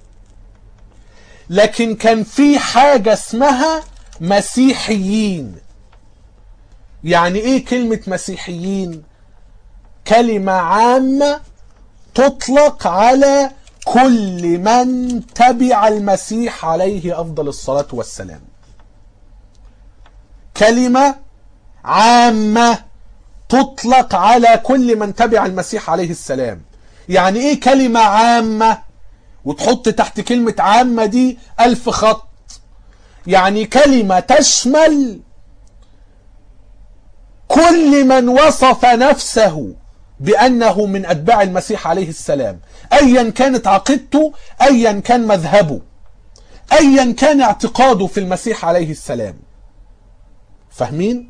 لكن كان في حاجة اسمها مسيحيين يعني ايه كلمة مسيحيين كلمة عامة تطلق على كل من تبع المسيح عليه افضل الصلاة والسلام كلمة عامة تطلق على كل من تبع المسيح عليه السلام يعني ايه كلمة عامة وتحط تحت كلمة عامة دي ألف خط يعني كلمة تشمل كل من وصف نفسه بأنه من أتباع المسيح عليه السلام أيا كانت عقيدته أيا كان مذهبه أيا كان اعتقاده في المسيح عليه السلام فاهمين؟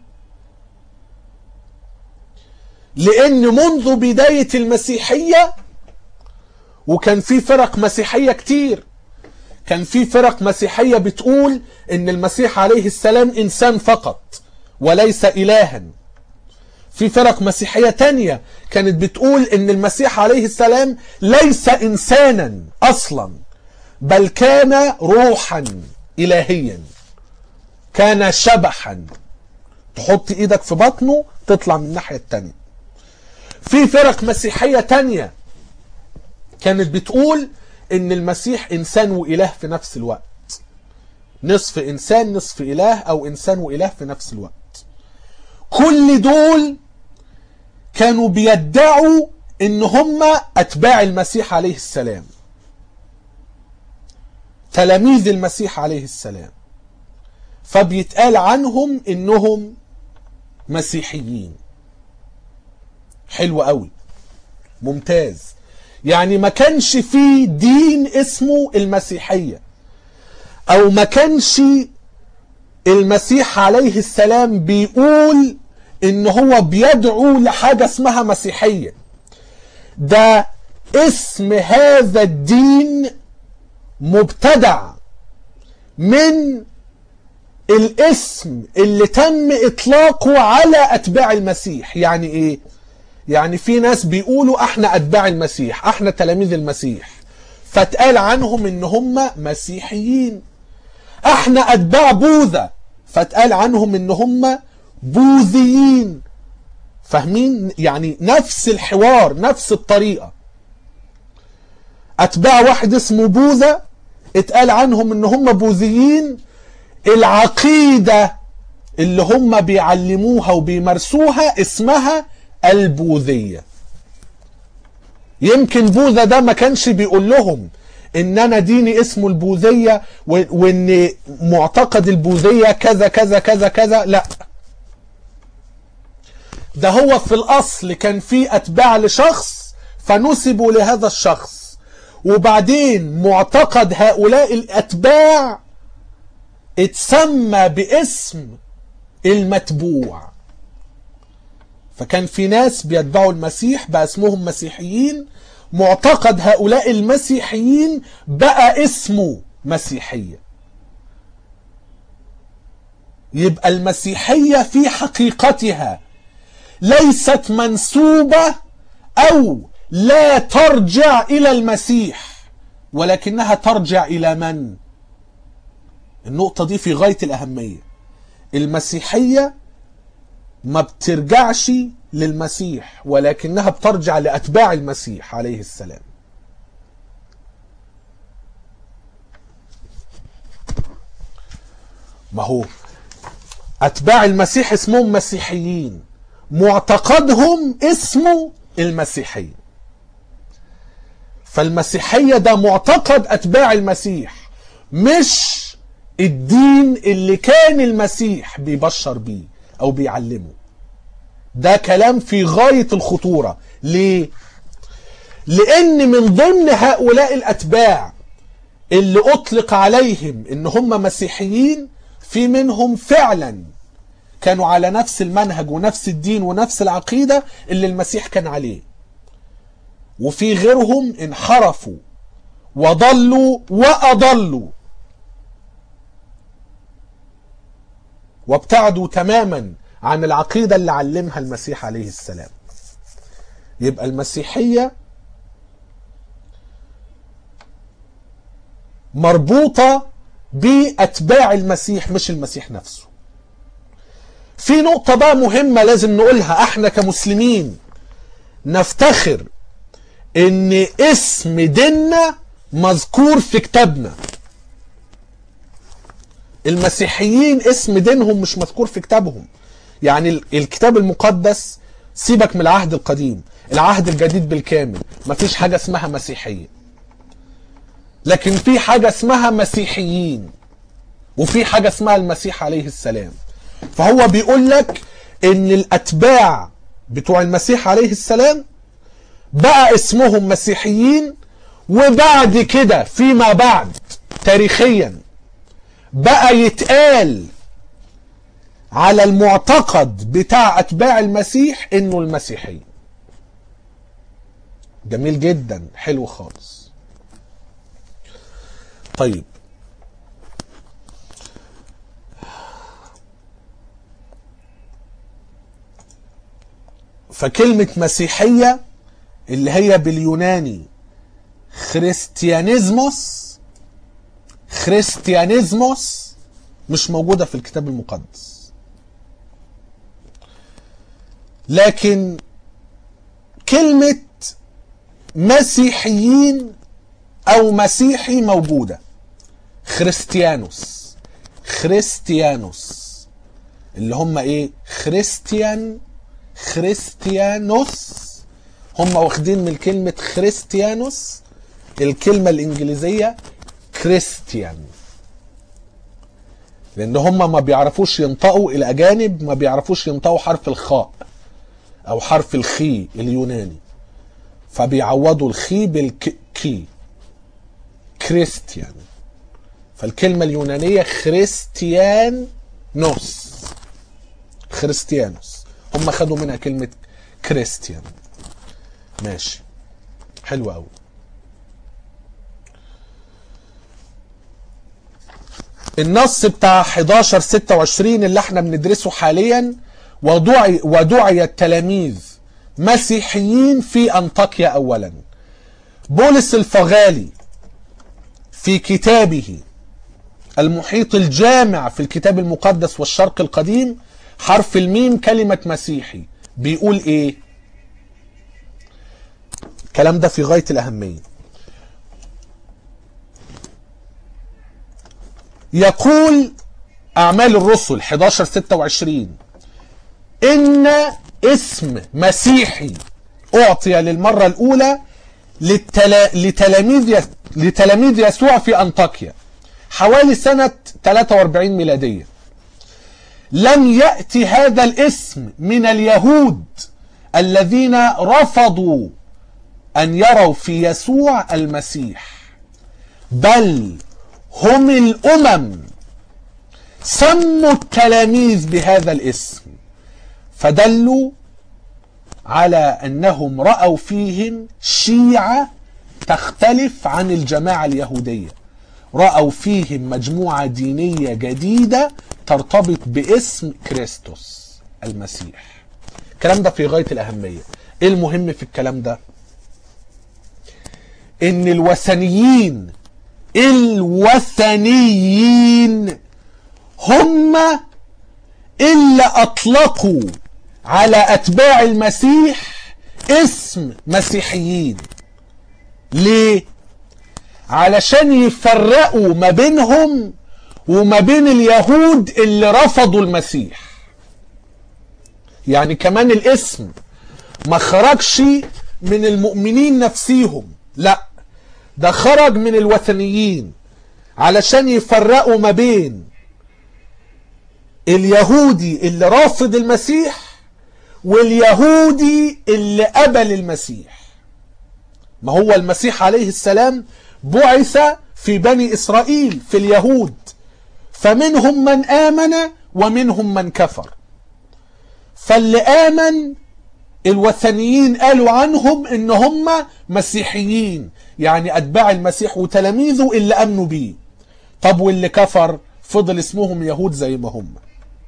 لأن منذ بداية المسيحية وكان في فرق مسيحية كتير كان في فرق مسيحية بتقول ان المسيح عليه السلام انسان فقط وليس الها في فرق مسيحية تانية كانت بتقول ان المسيح عليه السلام ليس انسانا اصلا بل كان روحا الهيا كان شبحا تحط ايدك في بطنه تطلع من الناحية التانية في فرق مسيحية تانية كانت بتقول ان المسيح انسان واله في نفس الوقت نصف انسان نصف اله او انسان واله في نفس الوقت كل دول كانوا بيدعوا ان هم اتباع المسيح عليه السلام تلاميذ المسيح عليه السلام فبيتقال عنهم انهم مسيحيين حلو قوي ممتاز يعني ما كانش في دين اسمه المسيحية او ما كانش المسيح عليه السلام بيقول ان هو بيدعو لحاجة اسمها مسيحية ده اسم هذا الدين مبتدع من الاسم اللي تم اطلاقه على اتباع المسيح يعني ايه يعني في ناس بيقولوا احنا اتباع المسيح احنا تلاميذ المسيح فتقال عنهم ان هم مسيحيين احنا اتباع بوذا فتقال عنهم ان هم بوذيين فاهمين يعني نفس الحوار نفس الطريقة اتباع واحد اسمه بوذا اتقال عنهم ان هم بوذيين العقيدة اللي هم بيعلموها وبيمارسوها اسمها البوذية يمكن بوذا ده ما كانش بيقول لهم ان انا ديني اسمه البوذية وان معتقد البوذية كذا كذا كذا كذا لا ده هو في الاصل كان في اتباع لشخص فنسبوا لهذا الشخص وبعدين معتقد هؤلاء الاتباع اتسمى باسم المتبوع فكان في ناس بيتبعوا المسيح بقى اسمهم مسيحيين معتقد هؤلاء المسيحيين بقى اسمه مسيحية يبقى المسيحية في حقيقتها ليست منسوبة أو لا ترجع إلى المسيح ولكنها ترجع إلى من؟ النقطة دي في غاية الأهمية المسيحية ما بترجعش للمسيح ولكنها بترجع لأتباع المسيح عليه السلام ما هو أتباع المسيح اسمهم مسيحيين معتقدهم اسمه المسيحية فالمسيحية ده معتقد أتباع المسيح مش الدين اللي كان المسيح بيبشر بيه أو بيعلمه ده كلام في غاية الخطورة ليه؟ لأن من ضمن هؤلاء الأتباع اللي أطلق عليهم إن هم مسيحيين في منهم فعلا كانوا على نفس المنهج ونفس الدين ونفس العقيدة اللي المسيح كان عليه وفي غيرهم انحرفوا وضلوا وأضلوا وابتعدوا تماما عن العقيدة اللي علمها المسيح عليه السلام يبقى المسيحية مربوطة بأتباع المسيح مش المسيح نفسه في نقطة بقى مهمة لازم نقولها احنا كمسلمين نفتخر ان اسم ديننا مذكور في كتابنا المسيحيين اسم دينهم مش مذكور في كتابهم يعني ال- الكتاب المقدس سيبك من العهد القديم العهد الجديد بالكامل مفيش حاجة اسمها مسيحية لكن في حاجة اسمها مسيحيين وفي حاجة اسمها المسيح عليه السلام فهو بيقول لك ان الاتباع بتوع المسيح عليه السلام بقى اسمهم مسيحيين وبعد كده فيما بعد تاريخيا بقى يتقال على المعتقد بتاع اتباع المسيح انه المسيحي جميل جدا حلو خالص طيب فكلمة مسيحية اللي هي باليوناني خريستيانيزموس خريستيانيزموس مش موجودة في الكتاب المقدس لكن كلمة مسيحيين أو مسيحي موجودة خريستيانوس خريستيانوس اللي هم ايه خريستيان خريستيانوس هم واخدين من كلمة خريستيانوس الكلمة الإنجليزية كريستيان لأن هم ما بيعرفوش ينطقوا الأجانب ما بيعرفوش ينطقوا حرف الخاء أو حرف الخي اليوناني فبيعوضوا الخي بالكي كريستيان فالكلمة اليونانية خريستيانوس خريستيانوس هم خدوا منها كلمة كريستيان ماشي حلو قوي النص بتاع 11 26 اللي احنا بندرسه حاليا ودعي ودعي التلاميذ مسيحيين في انطاكيا اولا بولس الفغالي في كتابه المحيط الجامع في الكتاب المقدس والشرق القديم حرف الميم كلمة مسيحي بيقول ايه الكلام ده في غاية الأهمية يقول أعمال الرسل 11 26 إن اسم مسيحي أعطي للمرة الأولى للتلا... لتلاميذ ي... لتلاميذ يسوع في أنطاكيا حوالي سنة 43 ميلادية لم يأتي هذا الاسم من اليهود الذين رفضوا أن يروا في يسوع المسيح بل هم الأمم سموا التلاميذ بهذا الاسم فدلوا على أنهم رأوا فيهم شيعة تختلف عن الجماعة اليهودية رأوا فيهم مجموعة دينية جديدة ترتبط باسم كريستوس المسيح الكلام ده في غاية الأهمية إيه المهم في الكلام ده إن الوثنيين الوثنيين هم اللي أطلقوا على أتباع المسيح اسم مسيحيين ليه؟ علشان يفرقوا ما بينهم وما بين اليهود اللي رفضوا المسيح يعني كمان الاسم ما خرجش من المؤمنين نفسيهم لا ده خرج من الوثنيين علشان يفرقوا ما بين اليهودي اللي رافض المسيح واليهودي اللي قبل المسيح ما هو المسيح عليه السلام بعث في بني إسرائيل في اليهود فمنهم من آمن ومنهم من كفر فاللي آمن الوثنيين قالوا عنهم ان هم مسيحيين يعني اتباع المسيح وتلاميذه اللي امنوا بيه طب واللي كفر فضل اسمهم يهود زي ما هم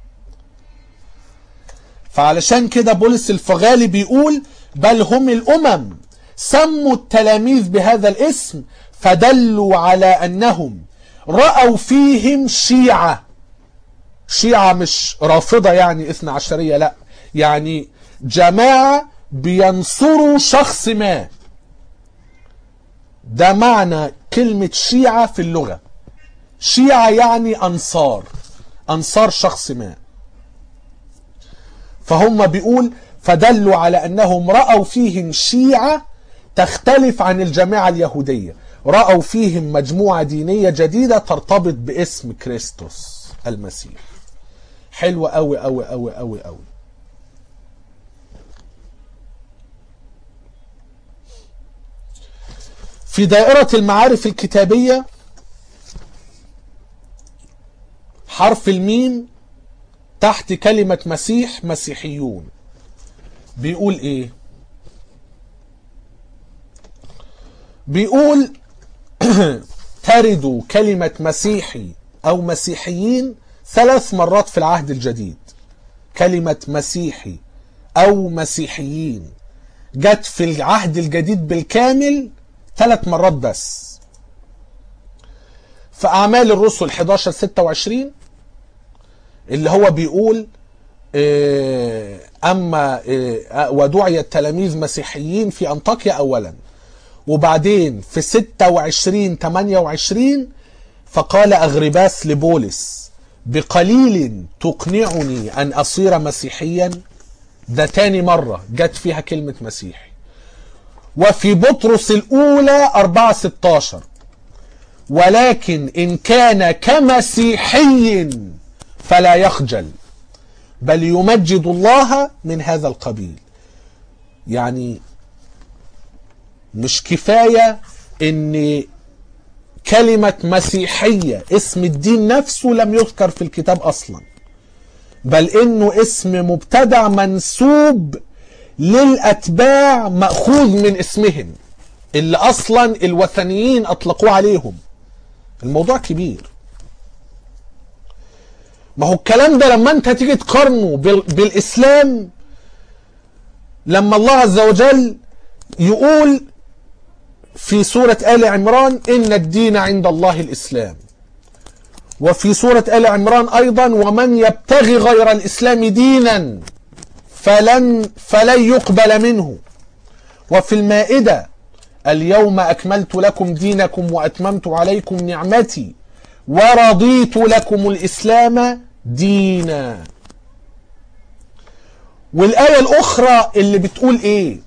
فعلشان كده بولس الفغالي بيقول بل هم الامم سموا التلاميذ بهذا الاسم فدلوا على انهم رأوا فيهم شيعة شيعة مش رافضة يعني اثنى عشرية لا يعني جماعة بينصروا شخص ما ده معنى كلمة شيعة في اللغة شيعة يعني أنصار أنصار شخص ما فهم بيقول فدلوا على أنهم رأوا فيهم شيعة تختلف عن الجماعة اليهودية رأوا فيهم مجموعة دينية جديدة ترتبط باسم كريستوس المسيح حلوة أوي أوي أوي أوي أوي في دائرة المعارف الكتابية حرف الميم تحت كلمة مسيح مسيحيون بيقول ايه بيقول ترد كلمة مسيحي او مسيحيين ثلاث مرات في العهد الجديد كلمة مسيحي او مسيحيين جت في العهد الجديد بالكامل ثلاث مرات بس في أعمال الرسل 11 26 اللي هو بيقول أما ودعي التلاميذ مسيحيين في أنطاكيا أولا وبعدين في 26 28 فقال أغرباس لبولس بقليل تقنعني أن أصير مسيحيا ده تاني مرة جت فيها كلمة مسيحي وفي بطرس الأولى 4 16 ولكن إن كان كمسيحي فلا يخجل بل يمجد الله من هذا القبيل يعني مش كفاية ان كلمة مسيحية اسم الدين نفسه لم يذكر في الكتاب اصلا بل انه اسم مبتدع منسوب للاتباع ماخوذ من اسمهم اللي اصلا الوثنيين اطلقوه عليهم الموضوع كبير ما هو الكلام ده لما انت تيجي تقارنه بالاسلام لما الله عز وجل يقول في سورة آل عمران إن الدين عند الله الإسلام وفي سورة آل عمران أيضا ومن يبتغي غير الإسلام دينا فلن فلن يقبل منه وفي المائدة اليوم أكملت لكم دينكم وأتممت عليكم نعمتي ورضيت لكم الإسلام دينا والآية الأخرى اللي بتقول إيه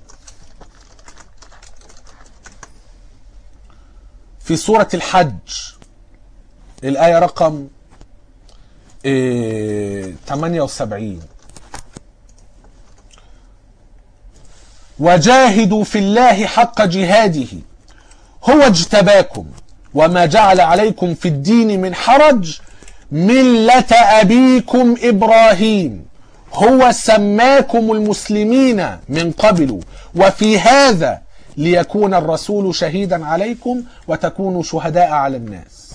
في سورة الحج الآية رقم إيه 78 وجاهدوا في الله حق جهاده هو اجتباكم وما جعل عليكم في الدين من حرج ملة أبيكم إبراهيم هو سماكم المسلمين من قبل وفي هذا ليكون الرسول شهيدا عليكم وتكونوا شهداء على الناس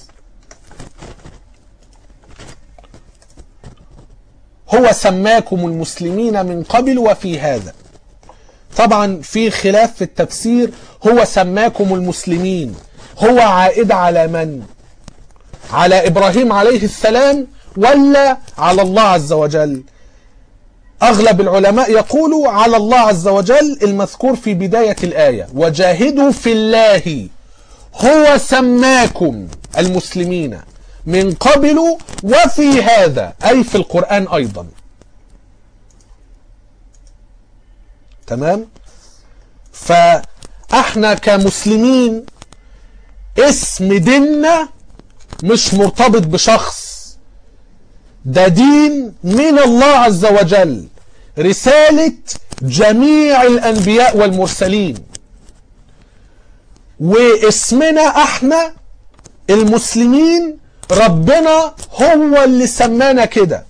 هو سماكم المسلمين من قبل وفي هذا طبعا في خلاف في التفسير هو سماكم المسلمين هو عائد على من على ابراهيم عليه السلام ولا على الله عز وجل اغلب العلماء يقولوا على الله عز وجل المذكور في بداية الاية وجاهدوا في الله هو سماكم المسلمين من قبل وفي هذا اي في القرآن ايضا تمام فاحنا كمسلمين اسم ديننا مش مرتبط بشخص ده دين من الله عز وجل رسالة جميع الأنبياء والمرسلين واسمنا احنا المسلمين ربنا هو اللي سمانا كده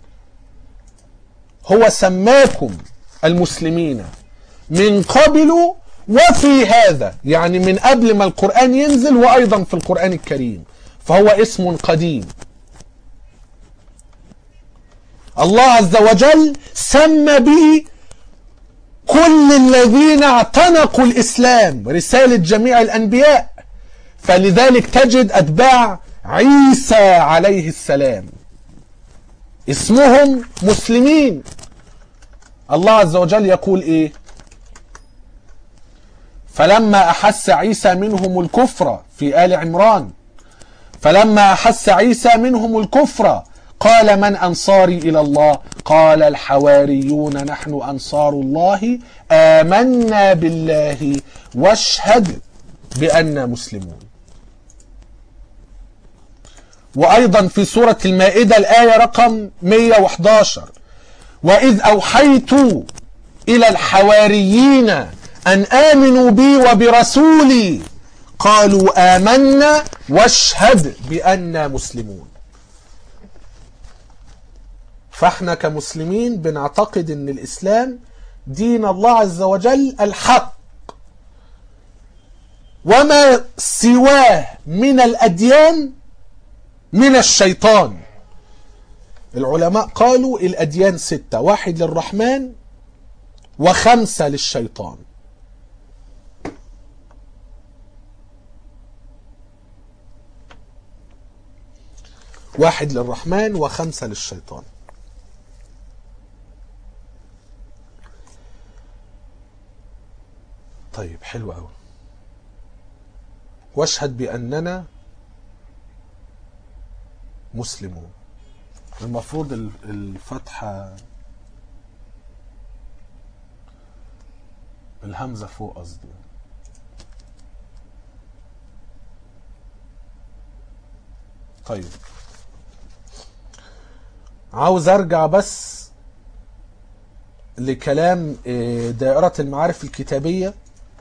هو سماكم المسلمين من قبل وفي هذا يعني من قبل ما القرآن ينزل وأيضا في القرآن الكريم فهو اسم قديم الله عز وجل سمى به كل الذين اعتنقوا الإسلام رسالة جميع الأنبياء فلذلك تجد أتباع عيسى عليه السلام اسمهم مسلمين الله عز وجل يقول ايه فلما احس عيسى منهم الكفر في ال عمران فلما احس عيسى منهم الكفر قال من انصاري الى الله قال الحواريون نحن انصار الله امنا بالله واشهد باننا مسلمون وايضا في سوره المائده الايه رقم 111 واذ اوحيت الى الحواريين ان امنوا بي وبرسولي قالوا امنا واشهد باننا مسلمون فاحنا كمسلمين بنعتقد ان الاسلام دين الله عز وجل الحق وما سواه من الاديان من الشيطان العلماء قالوا الأديان ستة واحد للرحمن وخمسة للشيطان واحد للرحمن وخمسة للشيطان طيب حلو قوي واشهد بأننا مسلمون المفروض الفتحة الهمزة فوق قصدي طيب عاوز ارجع بس لكلام دائرة المعارف الكتابية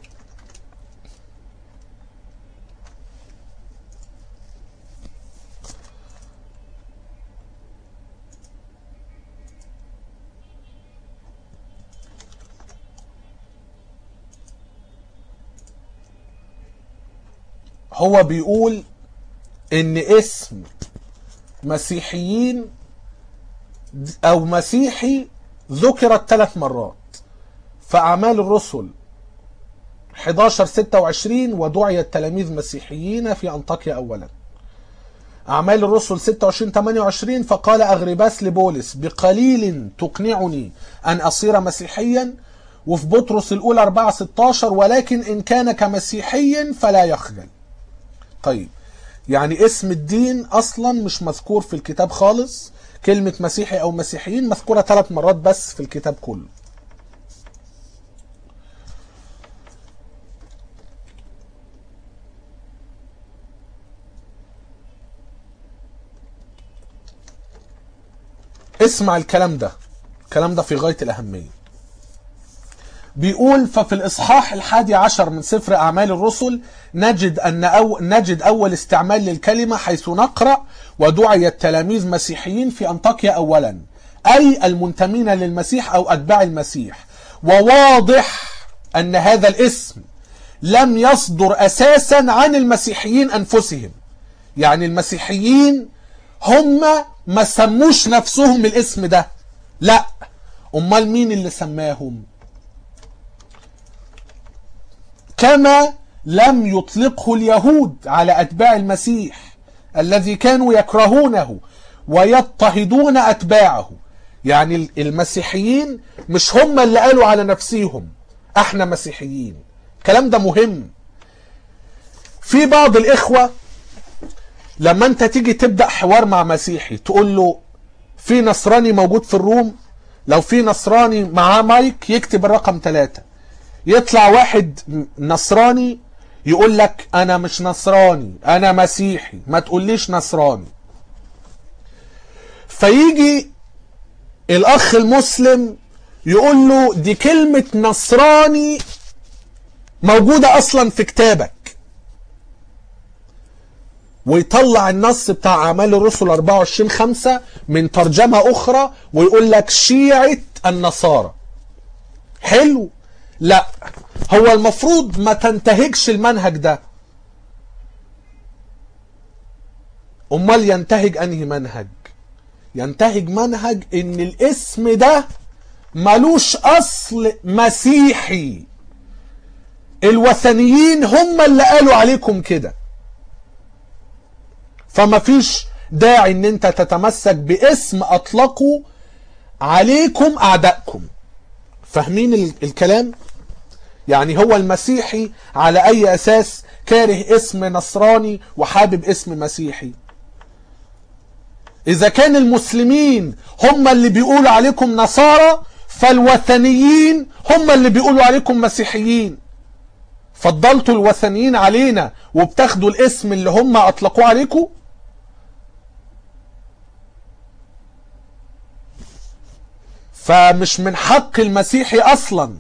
هو بيقول ان اسم مسيحيين او مسيحي ذكرت ثلاث مرات في اعمال الرسل 11 26 ودعي التلاميذ مسيحيين في انطاكيا اولا اعمال الرسل 26 28 فقال اغرباس لبولس بقليل تقنعني ان اصير مسيحيا وفي بطرس الاولى 4 16 ولكن ان كان كمسيحي فلا يخجل طيب يعني اسم الدين اصلا مش مذكور في الكتاب خالص كلمة مسيحي او مسيحيين مذكورة ثلاث مرات بس في الكتاب كله اسمع الكلام ده الكلام ده في غاية الأهمية بيقول ففي الإصحاح الحادي عشر من سفر أعمال الرسل نجد أن أو نجد أول استعمال للكلمة حيث نقرأ ودعي التلاميذ مسيحيين في أنطاكيا أولا أي المنتمين للمسيح أو أتباع المسيح وواضح أن هذا الاسم لم يصدر أساسا عن المسيحيين أنفسهم يعني المسيحيين هم ما سموش نفسهم الاسم ده لا امال مين اللي سماهم كما لم يطلقه اليهود على اتباع المسيح الذي كانوا يكرهونه ويضطهدون اتباعه يعني المسيحيين مش هم اللي قالوا على نفسيهم احنا مسيحيين الكلام ده مهم في بعض الاخوه لما انت تيجي تبدا حوار مع مسيحي تقول له في نصراني موجود في الروم لو في نصراني معاه مايك يكتب الرقم ثلاثة يطلع واحد نصراني يقول لك انا مش نصراني انا مسيحي ما تقوليش نصراني فيجي الاخ المسلم يقول له دي كلمة نصراني موجودة اصلا في كتابك ويطلع النص بتاع اعمال الرسل 24 5 من ترجمه اخرى ويقول لك شيعه النصارى حلو لا هو المفروض ما تنتهجش المنهج ده امال ينتهج انهي منهج ينتهج منهج ان الاسم ده ملوش اصل مسيحي الوثنيين هم اللي قالوا عليكم كده فما فيش داعي ان انت تتمسك باسم اطلقوا عليكم اعدائكم فاهمين ال- الكلام يعني هو المسيحي على اي اساس كاره اسم نصراني وحابب اسم مسيحي اذا كان المسلمين هم اللي بيقولوا عليكم نصارى فالوثنيين هم اللي بيقولوا عليكم مسيحيين فضلتوا الوثنيين علينا وبتاخدوا الاسم اللي هم اطلقوه عليكم فمش من حق المسيحي اصلا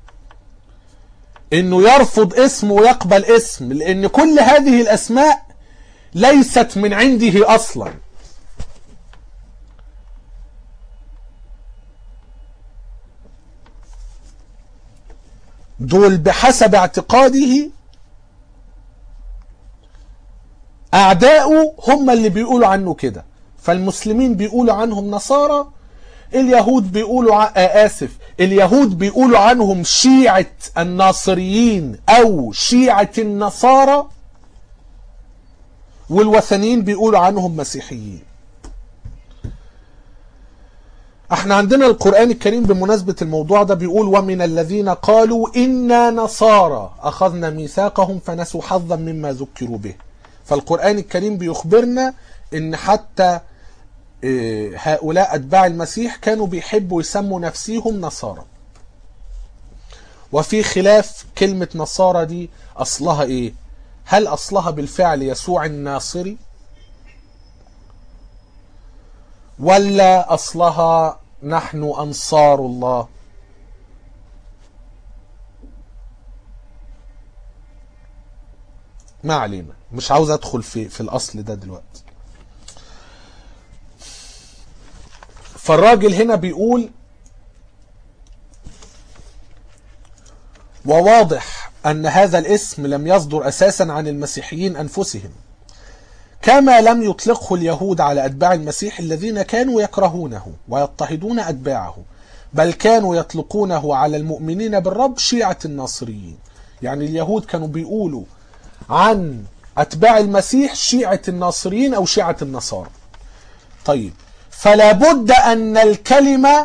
انه يرفض اسم ويقبل اسم لان كل هذه الاسماء ليست من عنده اصلا دول بحسب اعتقاده اعداؤه هم اللي بيقولوا عنه كده فالمسلمين بيقولوا عنهم نصارى اليهود بيقولوا ع... آه اسف اليهود بيقولوا عنهم شيعة الناصريين او شيعة النصارى والوثنيين بيقولوا عنهم مسيحيين احنا عندنا القرآن الكريم بمناسبة الموضوع ده بيقول ومن الذين قالوا إنا نصارى أخذنا ميثاقهم فنسوا حظا مما ذكروا به فالقرآن الكريم بيخبرنا إن حتى إيه، هؤلاء أتباع المسيح كانوا بيحبوا يسموا نفسيهم نصارى وفي خلاف كلمة نصارى دي أصلها إيه هل أصلها بالفعل يسوع الناصري ولا أصلها نحن أنصار الله ما علينا مش عاوز أدخل في, في الأصل ده دلوقتي فالراجل هنا بيقول وواضح أن هذا الاسم لم يصدر أساسا عن المسيحيين أنفسهم كما لم يطلقه اليهود على أتباع المسيح الذين كانوا يكرهونه ويضطهدون أتباعه بل كانوا يطلقونه على المؤمنين بالرب شيعة الناصريين يعني اليهود كانوا بيقولوا عن أتباع المسيح شيعة الناصريين أو شيعة النصارى طيب فلا بد أن الكلمة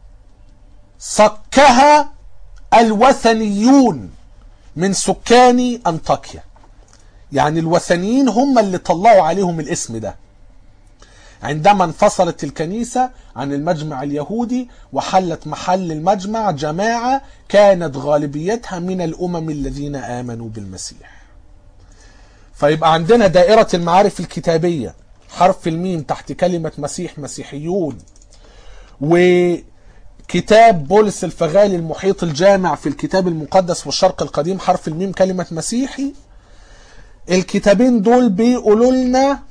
صكها الوثنيون من سكان أنطاكيا يعني الوثنيين هم اللي طلعوا عليهم الاسم ده عندما انفصلت الكنيسة عن المجمع اليهودي وحلت محل المجمع جماعة كانت غالبيتها من الأمم الذين آمنوا بالمسيح فيبقى عندنا دائرة المعارف الكتابية حرف الميم تحت كلمة مسيح مسيحيون وكتاب بولس الفغالي المحيط الجامع في الكتاب المقدس والشرق القديم حرف الميم كلمة مسيحي الكتابين دول بيقولوا لنا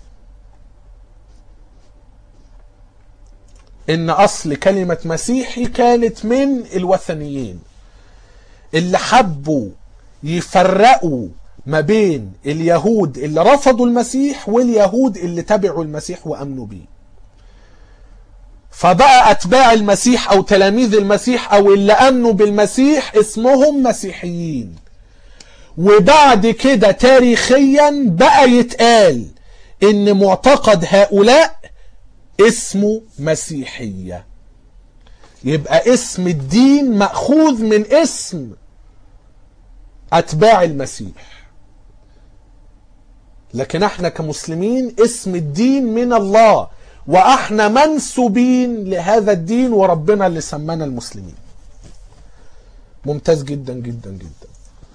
ان اصل كلمة مسيحي كانت من الوثنيين اللي حبوا يفرقوا ما بين اليهود اللي رفضوا المسيح واليهود اللي تبعوا المسيح وامنوا بيه فبقى اتباع المسيح او تلاميذ المسيح او اللي امنوا بالمسيح اسمهم مسيحيين وبعد كده تاريخيا بقى يتقال ان معتقد هؤلاء اسمه مسيحية يبقى اسم الدين مأخوذ من اسم أتباع المسيح لكن احنا كمسلمين اسم الدين من الله واحنا منسوبين لهذا الدين وربنا اللي سمانا المسلمين ممتاز جدا جدا جدا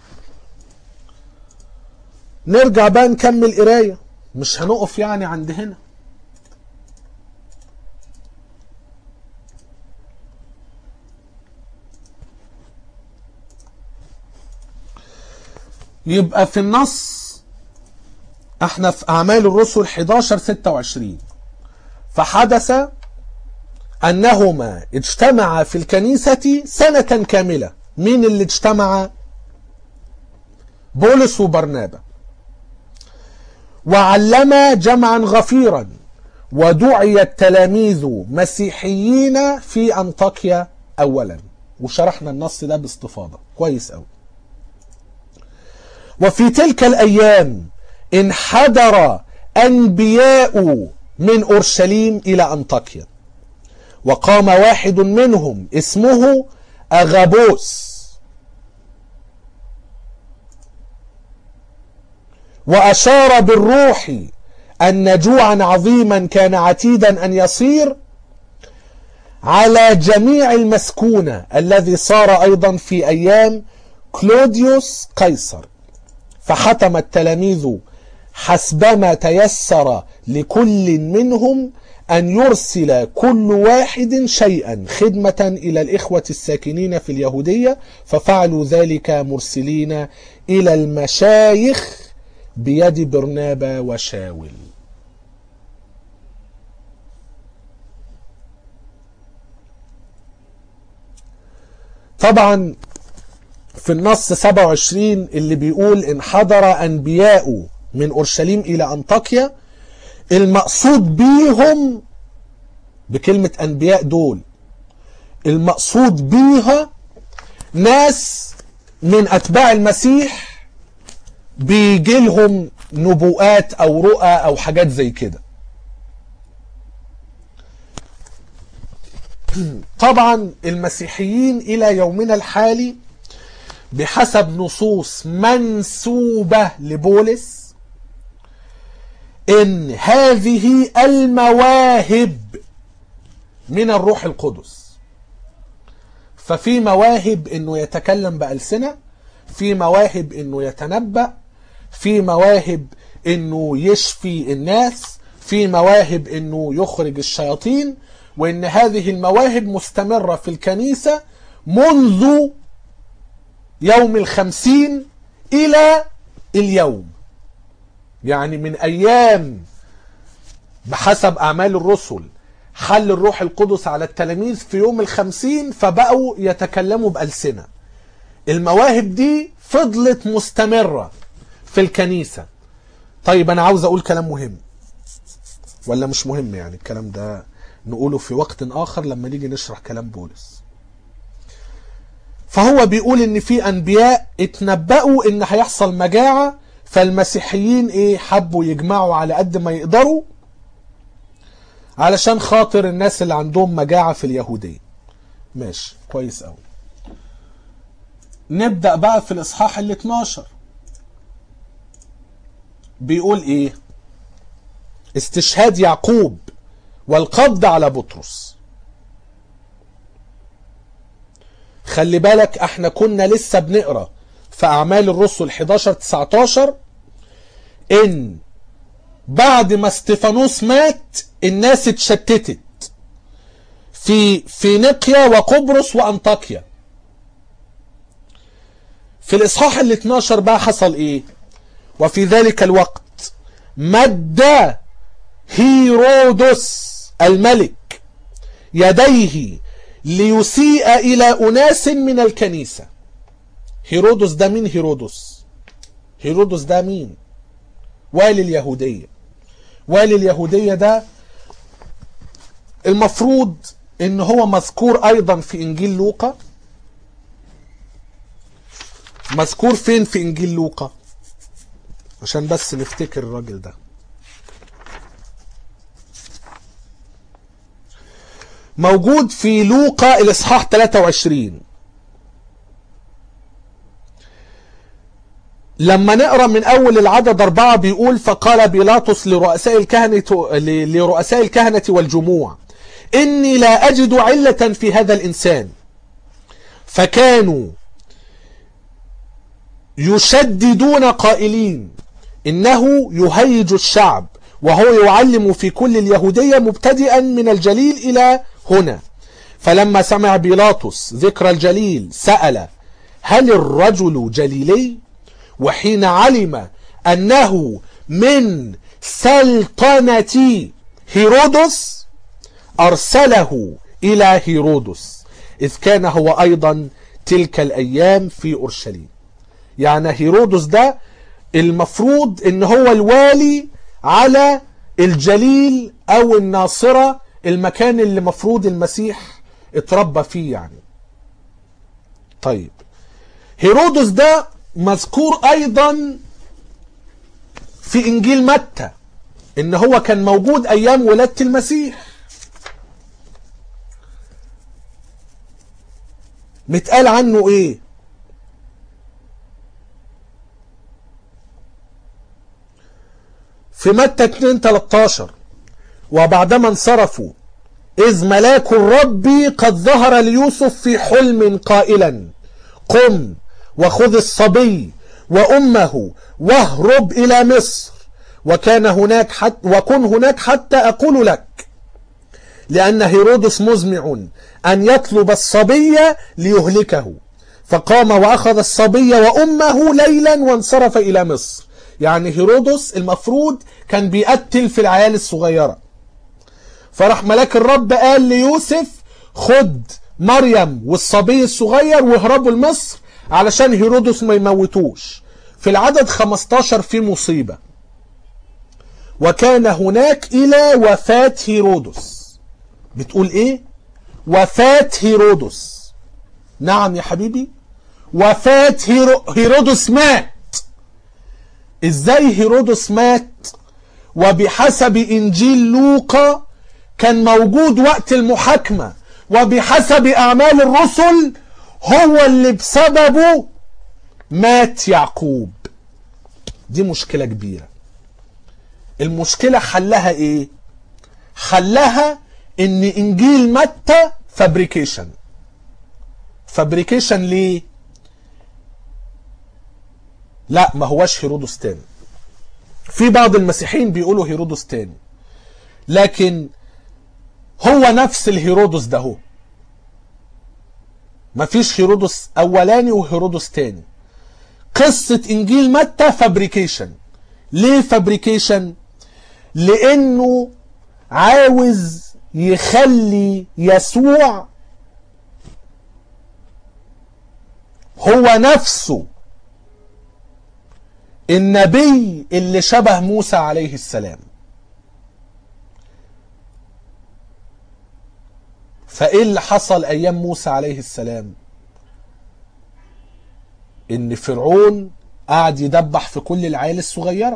نرجع بقى نكمل قرايه مش هنقف يعني عند هنا يبقى في النص احنا في اعمال الرسل 11 26 فحدث انهما اجتمعا في الكنيسة سنة كاملة مين اللي اجتمع بولس وبرنابا وعلما جمعا غفيرا ودعي التلاميذ مسيحيين في انطاكيا اولا وشرحنا النص ده باستفاضه كويس قوي وفي تلك الايام انحدر انبياء من اورشليم الى انطاكيا وقام واحد منهم اسمه اغابوس واشار بالروح ان جوعا عظيما كان عتيدا ان يصير على جميع المسكونه الذي صار ايضا في ايام كلوديوس قيصر فحتم التلاميذ حسبما تيسر لكل منهم أن يرسل كل واحد شيئا خدمة إلى الإخوة الساكنين في اليهودية ففعلوا ذلك مرسلين إلى المشايخ بيد برنابا وشاول طبعا في النص 27 اللي بيقول انحدر أنبياء من أورشليم إلى أنطاكيا المقصود بيهم بكلمة أنبياء دول المقصود بيها ناس من أتباع المسيح بيجي لهم نبوءات أو رؤى أو حاجات زي كده طبعا المسيحيين إلى يومنا الحالي بحسب نصوص منسوبة لبولس ان هذه المواهب من الروح القدس ففي مواهب انه يتكلم بألسنة في مواهب انه يتنبأ في مواهب انه يشفي الناس في مواهب انه يخرج الشياطين وان هذه المواهب مستمرة في الكنيسة منذ يوم الخمسين الى اليوم يعني من ايام بحسب اعمال الرسل حل الروح القدس على التلاميذ في يوم الخمسين فبقوا يتكلموا بألسنة المواهب دي فضلت مستمرة في الكنيسة طيب انا عاوز اقول كلام مهم ولا مش مهم يعني الكلام ده نقوله في وقت اخر لما نيجي نشرح كلام بولس فهو بيقول ان في انبياء اتنبأوا ان هيحصل مجاعة فالمسيحيين ايه حبوا يجمعوا على قد ما يقدروا علشان خاطر الناس اللي عندهم مجاعة في اليهودية ماشي كويس قوي نبدأ بقى في الاصحاح ال 12 بيقول ايه استشهاد يعقوب والقبض على بطرس خلي بالك احنا كنا لسه بنقرا في اعمال الرسل 11 19 ان بعد ما استفانوس مات الناس اتشتتت في فينيقيا وقبرص وانطاكيا في الاصحاح ال 12 بقى حصل ايه وفي ذلك الوقت مد هيرودس الملك يديه ليسيء الى اناس من الكنيسه هيرودس ده مين هيرودس هيرودس ده مين والي اليهوديه والي اليهوديه ده المفروض ان هو مذكور ايضا في انجيل لوقا مذكور فين في انجيل لوقا عشان بس نفتكر الراجل ده موجود في لوقا الاصحاح 23 لما نقرا من اول العدد أربعة بيقول فقال بيلاطس لرؤساء الكهنة لرؤساء الكهنة والجموع إني لا أجد علة في هذا الإنسان فكانوا يشددون قائلين إنه يهيج الشعب وهو يعلم في كل اليهودية مبتدئا من الجليل إلى هنا فلما سمع بيلاطس ذكر الجليل سأل هل الرجل جليلي وحين علم أنه من سلطنة هيرودس أرسله إلى هيرودس إذ كان هو أيضا تلك الأيام في أورشليم يعني هيرودس ده المفروض ان هو الوالي على الجليل او الناصرة المكان اللي مفروض المسيح اتربى فيه يعني طيب هيرودس ده مذكور ايضا في انجيل متى ان هو كان موجود ايام ولادة المسيح متقال عنه ايه في متى 2 13 وبعدما انصرفوا إذ ملاك الرب قد ظهر ليوسف في حلم قائلا قم وخذ الصبي وأمه واهرب إلى مصر وكان هناك حتى وكن هناك حتى أقول لك لأن هيرودس مزمع أن يطلب الصبي ليهلكه فقام وأخذ الصبي وأمه ليلا وانصرف إلى مصر يعني هيرودس المفروض كان بيقتل في العيال الصغيرة فراح ملاك الرب قال ليوسف خد مريم والصبي الصغير واهربوا لمصر علشان هيرودس ما يموتوش في العدد 15 في مصيبة وكان هناك إلى وفاة هيرودس بتقول إيه وفاة هيرودس نعم يا حبيبي وفاة هيرو... هيرودس مات ازاي هيرودس مات وبحسب انجيل لوقا كان موجود وقت المحاكمة وبحسب اعمال الرسل هو اللي بسببه مات يعقوب دي مشكلة كبيرة المشكلة حلها ايه حلها ان انجيل متى فابريكيشن فابريكيشن ليه لا ما هوش هيرودس تاني في بعض المسيحيين بيقولوا هيرودس تاني لكن هو نفس الهيرودس ده هو مفيش هيرودس اولاني وهيرودس تاني قصة انجيل متى فابريكيشن ليه فابريكيشن لانه عاوز يخلي يسوع هو نفسه النبي اللي شبه موسى عليه السلام فايه اللي حصل ايام موسى عليه السلام ان فرعون قعد يدبح في كل العيال الصغيره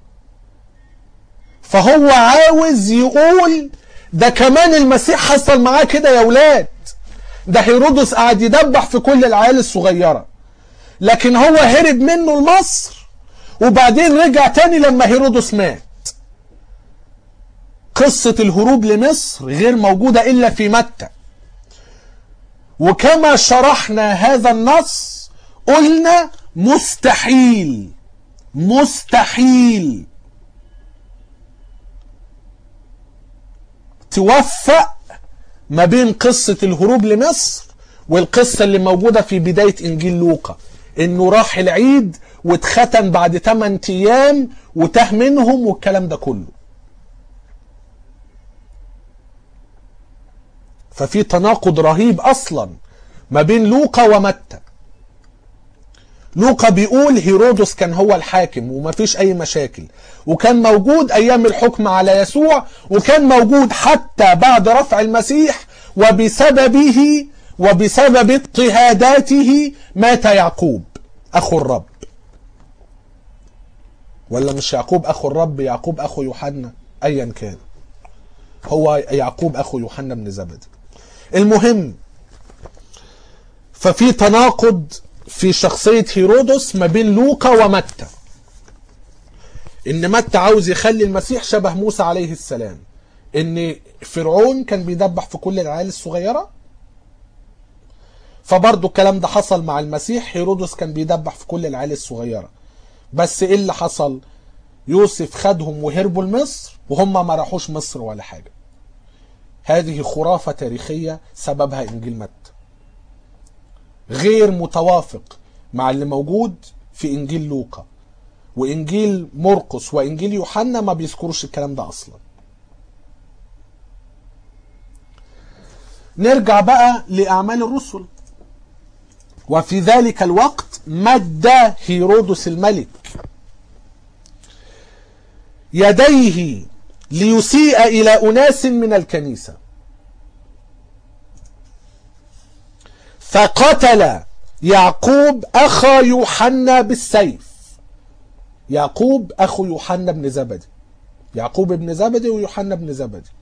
فهو عاوز يقول ده كمان المسيح حصل معاه كده يا ولاد ده هيرودس قعد يدبح في كل العيال الصغيره لكن هو هرب منه لمصر وبعدين رجع تاني لما هيرودس مات قصة الهروب لمصر غير موجودة إلا في متى وكما شرحنا هذا النص قلنا مستحيل مستحيل توفق ما بين قصة الهروب لمصر والقصة اللي موجودة في بداية إنجيل لوقا إنه راح العيد واتختن بعد 8 أيام وتاه منهم والكلام ده كله ففي تناقض رهيب اصلا ما بين لوقا ومتى لوقا بيقول هيرودس كان هو الحاكم ومفيش اي مشاكل وكان موجود ايام الحكم على يسوع وكان موجود حتى بعد رفع المسيح وبسببه وبسبب اضطهاداته مات يعقوب اخو الرب ولا مش يعقوب اخو الرب يعقوب اخو يوحنا ايا كان هو يعقوب اخو يوحنا بن زبدي المهم ففي تناقض في شخصية هيرودس ما بين لوقا ومتى ان متى عاوز يخلي المسيح شبه موسى عليه السلام ان فرعون كان بيدبح في كل العيال الصغيرة فبرضه الكلام ده حصل مع المسيح هيرودس كان بيدبح في كل العيال الصغيرة بس ايه اللي حصل يوسف خدهم وهربوا لمصر وهم ما راحوش مصر ولا حاجة هذه خرافة تاريخية سببها إنجيل متى غير متوافق مع اللي موجود في إنجيل لوقا وانجيل مرقس وانجيل يوحنا ما بيذكروش الكلام ده اصلا نرجع بقى لاعمال الرسل وفي ذلك الوقت مد هيرودس الملك يديه ليسيء الى اناس من الكنيسه فقتل يعقوب اخا يوحنا بالسيف يعقوب اخو يوحنا بن زبدي يعقوب بن زبدي ويوحنا بن زبدي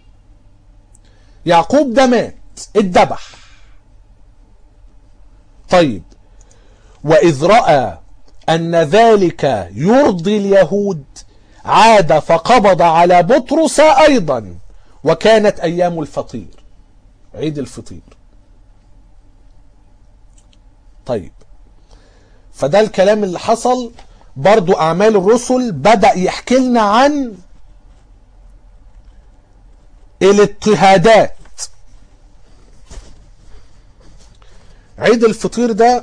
يعقوب ده مات اتذبح طيب واذ راى ان ذلك يرضي اليهود عاد فقبض على بطرس ايضا وكانت ايام الفطير عيد الفطير طيب فده الكلام اللي حصل برضو اعمال الرسل بدأ يحكي لنا عن الاضطهادات عيد الفطير ده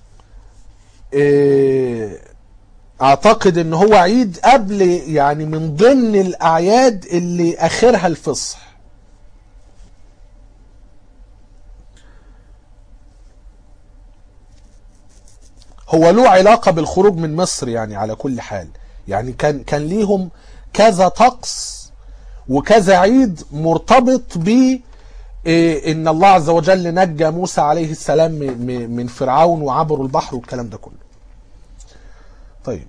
إيه اعتقد ان هو عيد قبل يعني من ضمن الاعياد اللي اخرها الفصح هو له علاقة بالخروج من مصر يعني على كل حال يعني كان كان ليهم كذا طقس وكذا عيد مرتبط ب إيه ان الله عز وجل نجى موسى عليه السلام من فرعون وعبروا البحر والكلام ده كله طيب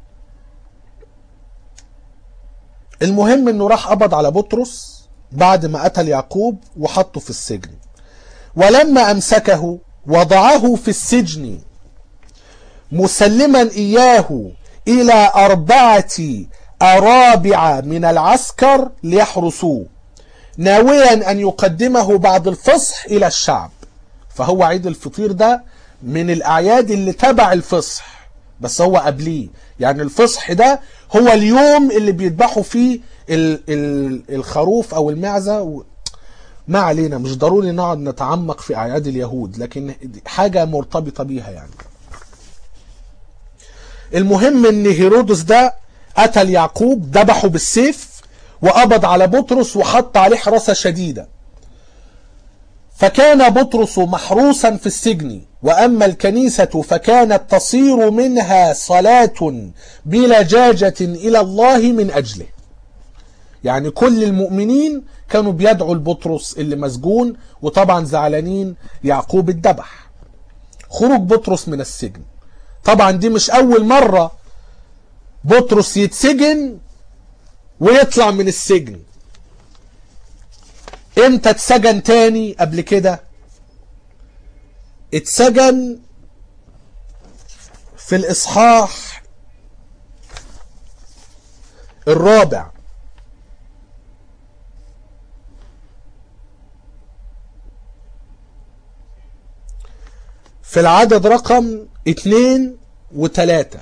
المهم انه راح قبض على بطرس بعد ما قتل يعقوب وحطه في السجن ولما امسكه وضعه في السجن مسلما اياه الى اربعه ارابع من العسكر ليحرسوه ناويا ان يقدمه بعد الفصح الى الشعب فهو عيد الفطير ده من الاعياد اللي تبع الفصح بس هو قبليه يعني الفصح ده هو اليوم اللي بيذبحوا فيه ال ال الخروف او المعزه و... ما علينا مش ضروري نقعد نتعمق في اعياد اليهود لكن حاجه مرتبطه بيها يعني المهم ان هيرودس ده قتل يعقوب ذبحه بالسيف وقبض على بطرس وحط عليه حراسه شديده فكان بطرس محروسا في السجن واما الكنيسه فكانت تصير منها صلاه بلجاجه الى الله من اجله يعني كل المؤمنين كانوا بيدعوا لبطرس اللي مسجون وطبعا زعلانين يعقوب الذبح خروج بطرس من السجن طبعا دي مش اول مره بطرس يتسجن ويطلع من السجن امتى اتسجن تاني قبل كده اتسجن في الاصحاح الرابع في العدد رقم اتنين وتلاتة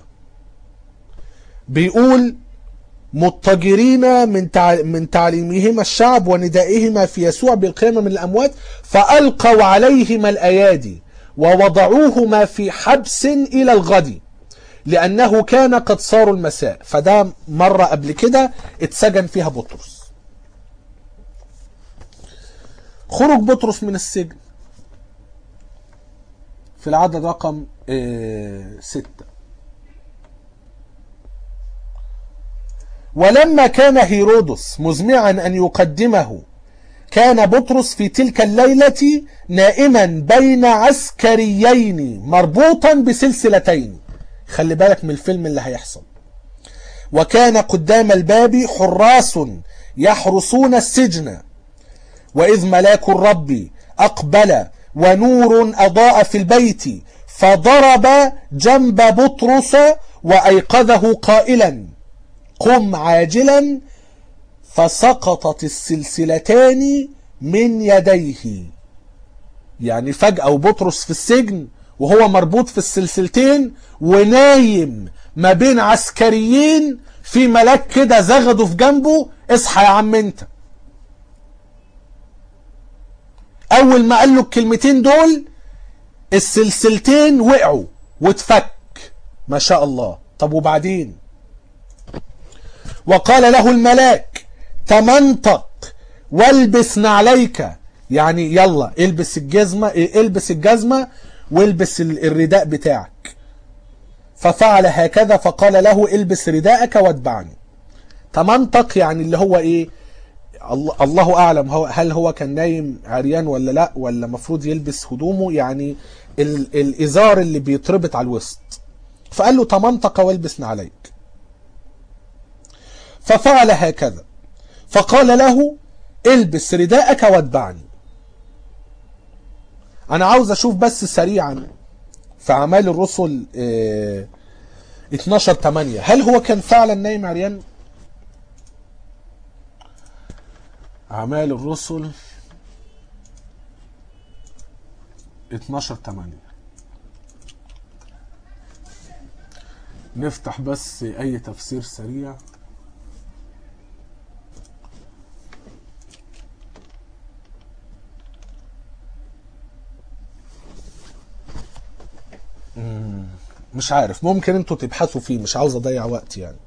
بيقول مضطجرين من من تعليمهما الشعب وندائهما في يسوع بالقيامة من الأموات فألقوا عليهما الأيادي ووضعوهما في حبس إلى الغد لأنه كان قد صاروا المساء فده مرة قبل كده اتسجن فيها بطرس خروج بطرس من السجن في العدد رقم اه ستة ولما كان هيرودس مزمعا أن يقدمه كان بطرس في تلك الليلة نائما بين عسكريين مربوطا بسلسلتين خلي بالك من الفيلم اللي هيحصل وكان قدام الباب حراس يحرسون السجن وإذ ملاك الرب أقبل ونور أضاء في البيت فضرب جنب بطرس وأيقظه قائلا قم عاجلا فسقطت السلسلتان من يديه يعني فجأة وبطرس في السجن وهو مربوط في السلسلتين ونايم ما بين عسكريين في ملاك كده زغده في جنبه اصحى يا عم انت اول ما قال له الكلمتين دول السلسلتين وقعوا واتفك ما شاء الله طب وبعدين وقال له الملاك تمنطق والبس نعليك يعني يلا البس الجزمة البس الجزمة والبس الرداء بتاعك ففعل هكذا فقال له البس رداءك واتبعني تمنطق يعني اللي هو ايه الله اعلم هو هل هو كان نايم عريان ولا لا ولا مفروض يلبس هدومه يعني ال الازار اللي بيتربط على الوسط فقال له تمنطق والبس نعليك ففعل هكذا فقال له البس رداءك واتبعني انا عاوز اشوف بس سريعا في اعمال الرسل اه 12 8 هل هو كان فعلا نايم عريان اعمال الرسل 12 8 نفتح بس اي تفسير سريع مش عارف ممكن انتوا تبحثوا فيه مش عاوز اضيع وقت يعني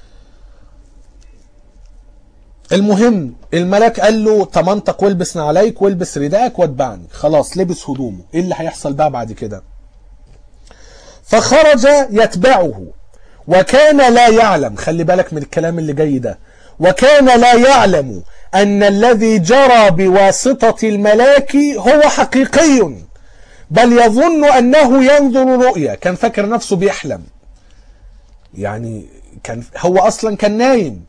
المهم الملاك قال له تمنطق والبس نعليك والبس رداءك واتبعني خلاص لبس هدومه ايه اللي هيحصل بقى بعد كده فخرج يتبعه وكان لا يعلم خلي بالك من الكلام اللي جاي ده وكان لا يعلم ان الذي جرى بواسطة الملاك هو حقيقي بل يظن انه ينظر رؤيا كان فاكر نفسه بيحلم يعني كان هو اصلا كان نايم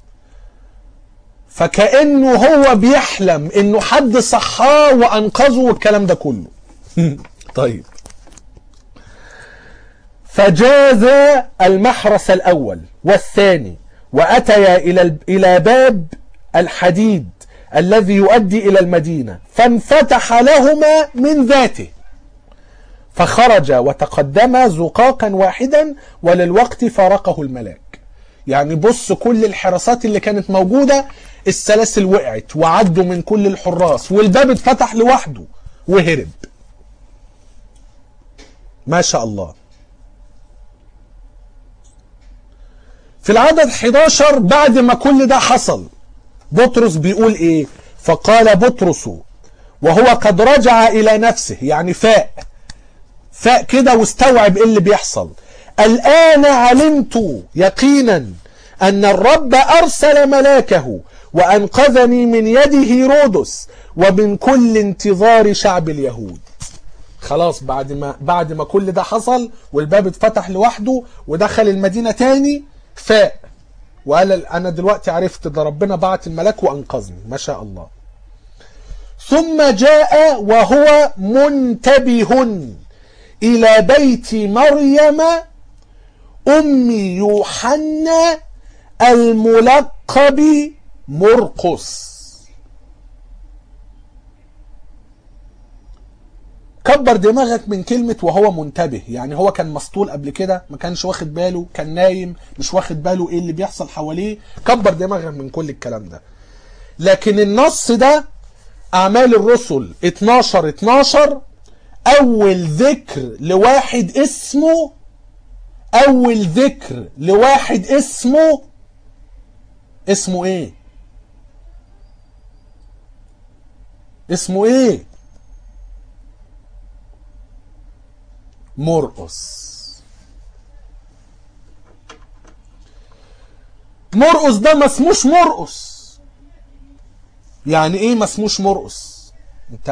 فكانه هو بيحلم انه حد صحاه وانقذه والكلام ده كله طيب فجاز المحرس الاول والثاني واتيا الى الى باب الحديد الذي يؤدي الى المدينه فانفتح لهما من ذاته فخرج وتقدم زقاقا واحدا وللوقت فارقه الملاك يعني بص كل الحراسات اللي كانت موجودة السلاسل وقعت وعدوا من كل الحراس والباب اتفتح لوحده وهرب ما شاء الله في العدد 11 بعد ما كل ده حصل بطرس بيقول ايه فقال بطرس وهو قد رجع الى نفسه يعني فاق فاق كده واستوعب ايه اللي بيحصل الآن علمت يقينا أن الرب أرسل ملاكه وأنقذني من يد هيرودس ومن كل انتظار شعب اليهود خلاص بعد ما بعد ما كل ده حصل والباب اتفتح لوحده ودخل المدينة تاني فاق وقال أنا دلوقتي عرفت ده ربنا بعت الملاك وأنقذني ما شاء الله ثم جاء وهو منتبه إلى بيت مريم أم يوحنا الملقب مرقس كبر دماغك من كلمة وهو منتبه يعني هو كان مسطول قبل كده ما كانش واخد باله كان نايم مش واخد باله ايه اللي بيحصل حواليه كبر دماغك من كل الكلام ده لكن النص ده أعمال الرسل 12 12 أول ذكر لواحد اسمه أول ذكر لواحد اسمه اسمه إيه؟ اسمه إيه؟ مرقس مرقس ده ما اسموش مرقس يعني ايه ما اسموش مرقس انت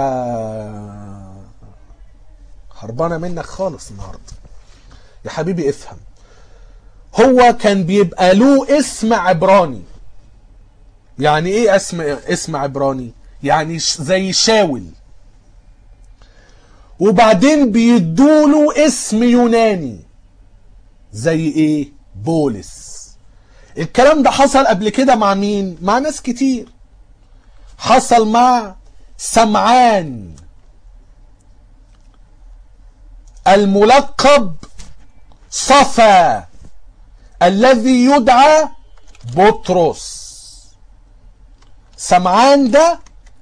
هربانه منك خالص النهارده يا حبيبي افهم هو كان بيبقى له اسم عبراني يعني ايه اسم اسم عبراني يعني زي شاول وبعدين بيدوله اسم يوناني زي ايه بولس الكلام ده حصل قبل كده مع مين مع ناس كتير حصل مع سمعان الملقب صفا الذي يدعى بطرس سمعان ده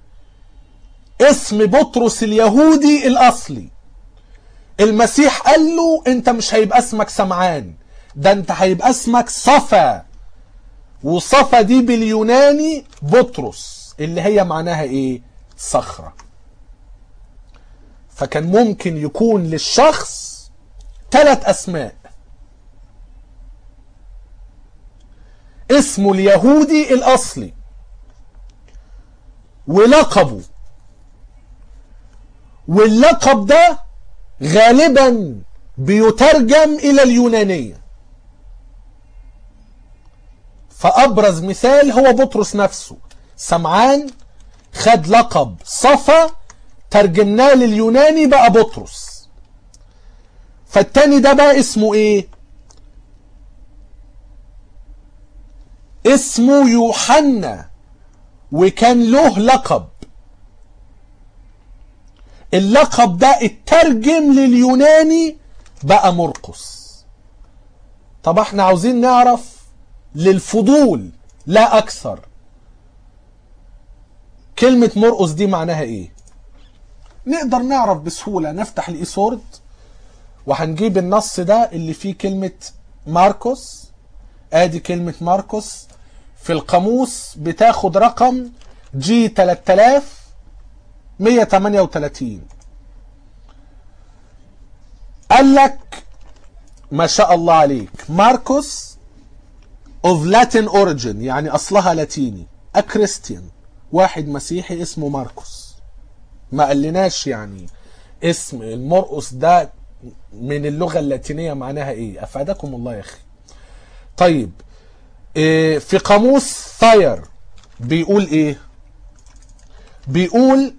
اسم بطرس اليهودي الاصلي المسيح قال له انت مش هيبقى اسمك سمعان ده انت هيبقى اسمك صفا وصفا دي باليوناني بطرس اللي هي معناها ايه صخرة فكان ممكن يكون للشخص ثلاث اسماء اسمه اليهودي الاصلي ولقبه واللقب ده غالبا بيترجم الى اليونانيه فابرز مثال هو بطرس نفسه سمعان خد لقب صفا ترجمناه لليوناني بقى بطرس فالتاني ده بقى اسمه ايه اسمه يوحنا وكان له لقب اللقب ده اترجم لليوناني بقى مرقس طب احنا عاوزين نعرف للفضول لا اكثر كلمة مرقس دي معناها ايه نقدر نعرف بسهولة نفتح الايسورد وهنجيب النص ده اللي فيه كلمة ماركوس ادي كلمة ماركوس في القاموس بتاخد رقم جي 3138 قال لك ما شاء الله عليك ماركوس of Latin origin يعني اصلها لاتيني a Christian واحد مسيحي اسمه ماركوس ما قالناش يعني اسم المرقس ده من اللغة اللاتينية معناها ايه افادكم الله يا اخي طيب إيه في قاموس ثاير بيقول ايه بيقول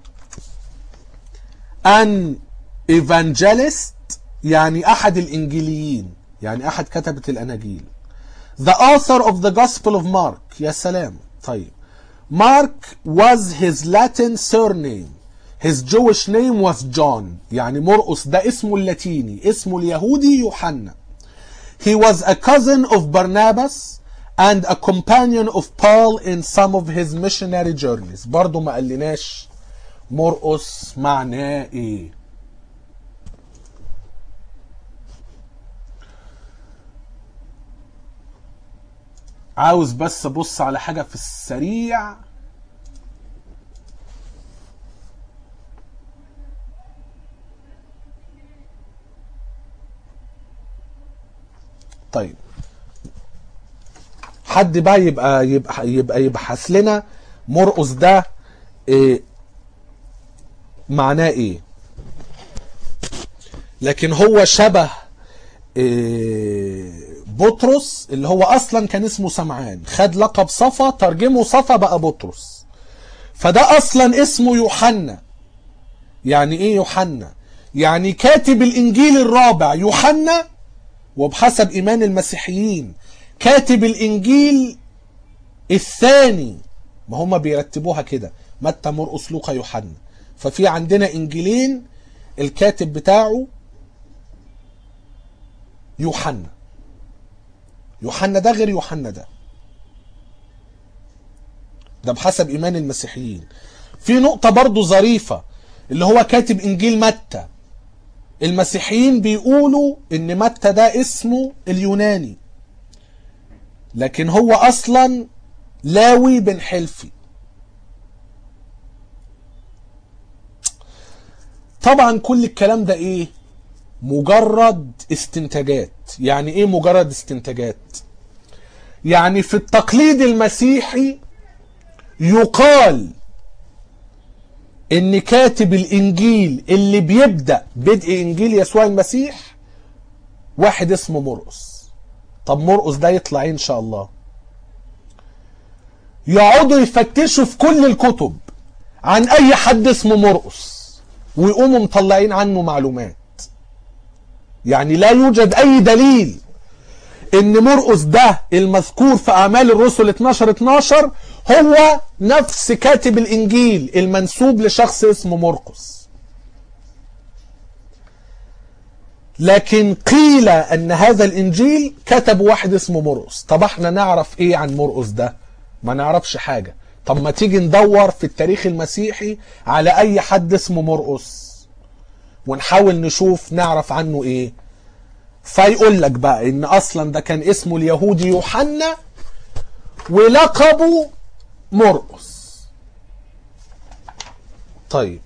ان evangelist يعني احد الانجيليين يعني احد كتبة الاناجيل the author of the gospel of Mark يا سلام طيب Mark was his Latin surname his Jewish name was John يعني مرقس ده اسمه اللاتيني اسمه اليهودي يوحنا he was a cousin of Barnabas and a companion of Paul in some of his missionary journeys برضو ما قالناش مرقس معناه ايه عاوز بس ابص على حاجة في السريع طيب حد بقى يبقى يبقى يبقى يبحث لنا مرقس ده إيه معناه ايه لكن هو شبه إيه بطرس اللي هو اصلا كان اسمه سمعان خد لقب صفا ترجمه صفا بقى بطرس فده اصلا اسمه يوحنا يعني ايه يوحنا يعني كاتب الانجيل الرابع يوحنا وبحسب ايمان المسيحيين كاتب الانجيل الثاني ما هم بيرتبوها كده متى مرقس لوقا يوحنا ففي عندنا انجيلين الكاتب بتاعه يوحنا يوحنا ده غير يوحنا ده ده بحسب ايمان المسيحيين في نقطة برضو ظريفة اللي هو كاتب انجيل متى المسيحيين بيقولوا ان متى ده اسمه اليوناني لكن هو اصلا لاوي بن حلفي طبعا كل الكلام ده ايه مجرد استنتاجات يعني ايه مجرد استنتاجات يعني في التقليد المسيحي يقال ان كاتب الانجيل اللي بيبدا بدء انجيل يسوع المسيح واحد اسمه مرقس طب مرقس ده يطلع ايه ان شاء الله يقعدوا يفتشوا في كل الكتب عن اي حد اسمه مرقس ويقوموا مطلعين عنه معلومات يعني لا يوجد اي دليل ان مرقس ده المذكور في اعمال الرسل 12 12 هو نفس كاتب الانجيل المنسوب لشخص اسمه مرقس لكن قيل ان هذا الانجيل كتب واحد اسمه مرقس طب احنا نعرف ايه عن مرقس ده ما نعرفش حاجة طب ما تيجي ندور في التاريخ المسيحي على اي حد اسمه مرقس ونحاول نشوف نعرف عنه ايه فيقول لك بقى ان اصلا ده كان اسمه اليهودي يوحنا ولقبه مرقس طيب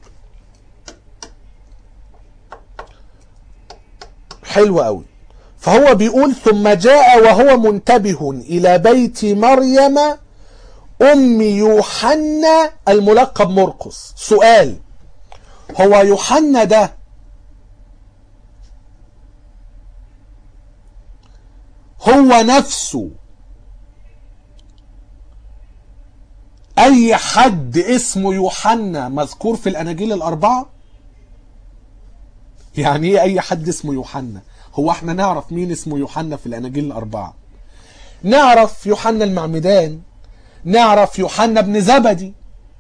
حلو قوي فهو بيقول ثم جاء وهو منتبه الى بيت مريم ام يوحنا الملقب مرقس سؤال هو يوحنا ده هو نفسه اي حد اسمه يوحنا مذكور في الاناجيل الاربعه يعني ايه اي حد اسمه يوحنا هو احنا نعرف مين اسمه يوحنا في الاناجيل الاربعه نعرف يوحنا المعمدان نعرف يوحنا بن زبدي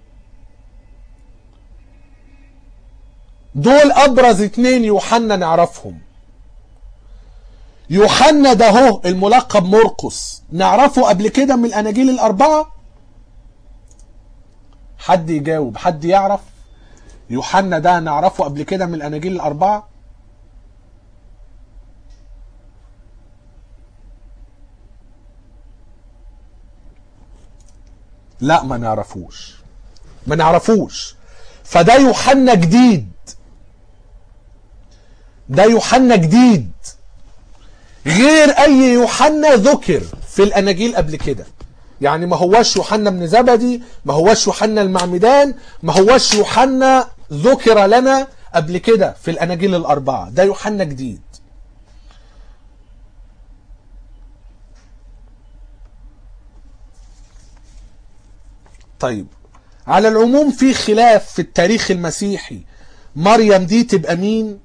دول ابرز اتنين يوحنا نعرفهم يوحنا ده هو الملقب مرقس نعرفه قبل كده من الاناجيل الاربعه حد يجاوب حد يعرف يوحنا ده نعرفه قبل كده من الاناجيل الاربعه لا ما نعرفوش ما نعرفوش فده يوحنا جديد ده يوحنا جديد غير اي يوحنا ذكر في الاناجيل قبل كده يعني ما هوش يوحنا بن زبدي ما هوش يوحنا المعمدان ما هوش يوحنا ذكر لنا قبل كده في الاناجيل الاربعه ده يوحنا جديد طيب على العموم في خلاف في التاريخ المسيحي مريم دي تبقى مين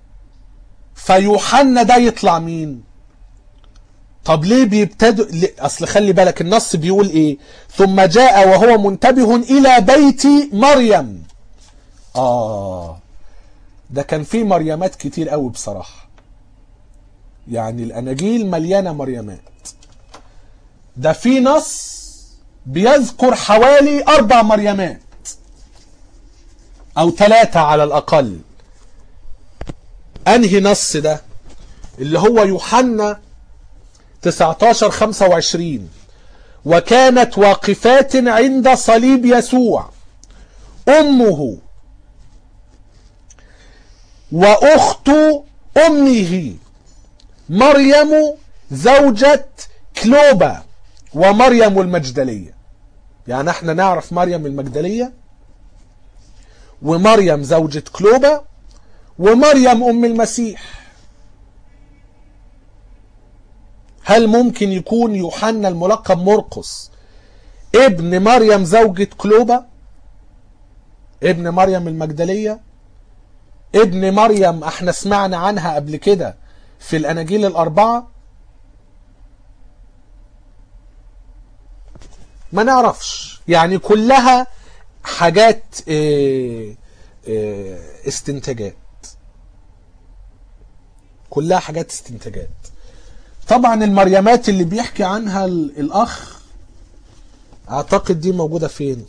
فيوحنا ده يطلع مين طب ليه بيبتدوا ليه؟ اصل خلي بالك النص بيقول ايه ثم جاء وهو منتبه الى بيت مريم اه ده كان في مريمات كتير قوي بصراحه يعني الاناجيل مليانه مريمات ده في نص بيذكر حوالي اربع مريمات او ثلاثه على الاقل انهي نص ده اللي هو يوحنا 19 25 وكانت واقفات عند صليب يسوع امه واخت امه مريم زوجة كلوبا ومريم المجدلية يعني احنا نعرف مريم المجدلية ومريم زوجة كلوبا ومريم ام المسيح هل ممكن يكون يوحنا الملقب مرقس ابن مريم زوجة كلوبا ابن مريم المجدلية ابن مريم احنا سمعنا عنها قبل كده في الاناجيل الاربعة ما نعرفش يعني كلها حاجات اه اه استنتاجات كلها حاجات استنتاجات طبعا المريمات اللي بيحكي عنها الاخ اعتقد دي موجودة فين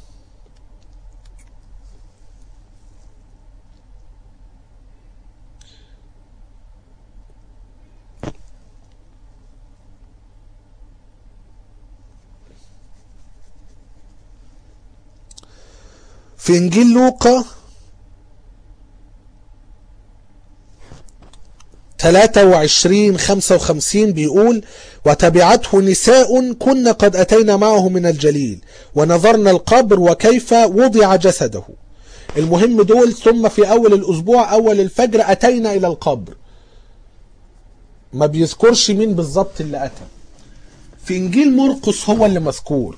في انجيل لوقا 23 55 بيقول وتبعته نساء كن قد أتينا معه من الجليل ونظرنا القبر وكيف وضع جسده المهم دول ثم في أول الأسبوع أول الفجر أتينا إلى القبر ما بيذكرش مين بالظبط اللي أتى في إنجيل مرقس هو اللي مذكور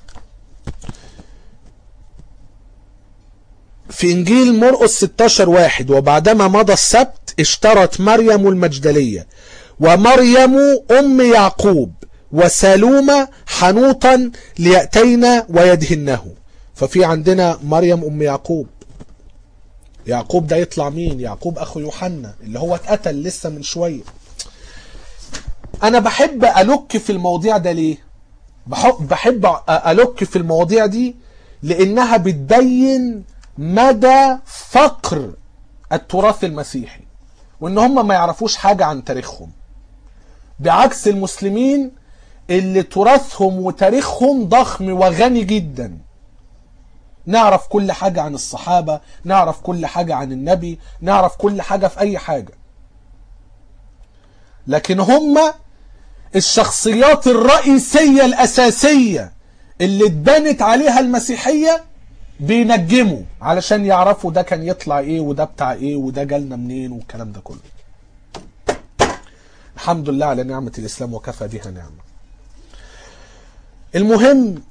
في إنجيل مرقس 16 واحد وبعدما مضى السبت اشترت مريم المجدلية ومريم أم يعقوب وسالومة حنوطا ليأتينا ويدهنه ففي عندنا مريم أم يعقوب يعقوب ده يطلع مين يعقوب أخو يوحنا اللي هو اتقتل لسه من شوية أنا بحب ألك في المواضيع ده ليه بحب, بحب ألك في المواضيع دي لأنها بتبين مدى فقر التراث المسيحي وان هم ما يعرفوش حاجة عن تاريخهم بعكس المسلمين اللي تراثهم وتاريخهم ضخم وغني جدا نعرف كل حاجة عن الصحابة نعرف كل حاجة عن النبي نعرف كل حاجة في أي حاجة لكن هم الشخصيات الرئيسية الأساسية اللي اتبنت عليها المسيحية بينجموا علشان يعرفوا ده كان يطلع ايه وده بتاع ايه وده جالنا منين والكلام ده كله الحمد لله على نعمة الإسلام وكفى بها نعمة المهم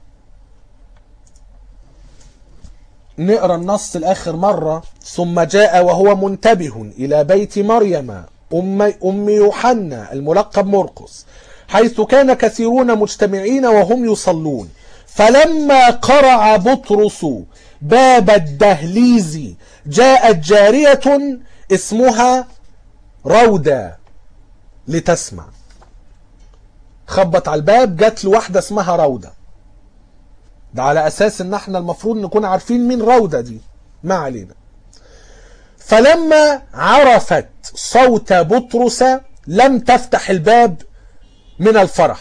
نقرا النص الآخر مرة ثم جاء وهو منتبه إلى بيت مريم أم, أم يوحنا الملقب مرقس حيث كان كثيرون مجتمعين وهم يصلون فلما قرع بطرس باب الدهليز جاءت جارية اسمها رودة لتسمع خبط على الباب جات له واحدة اسمها رودة ده على أساس إن احنا المفروض نكون عارفين مين رودة دي ما علينا فلما عرفت صوت بطرس لم تفتح الباب من الفرح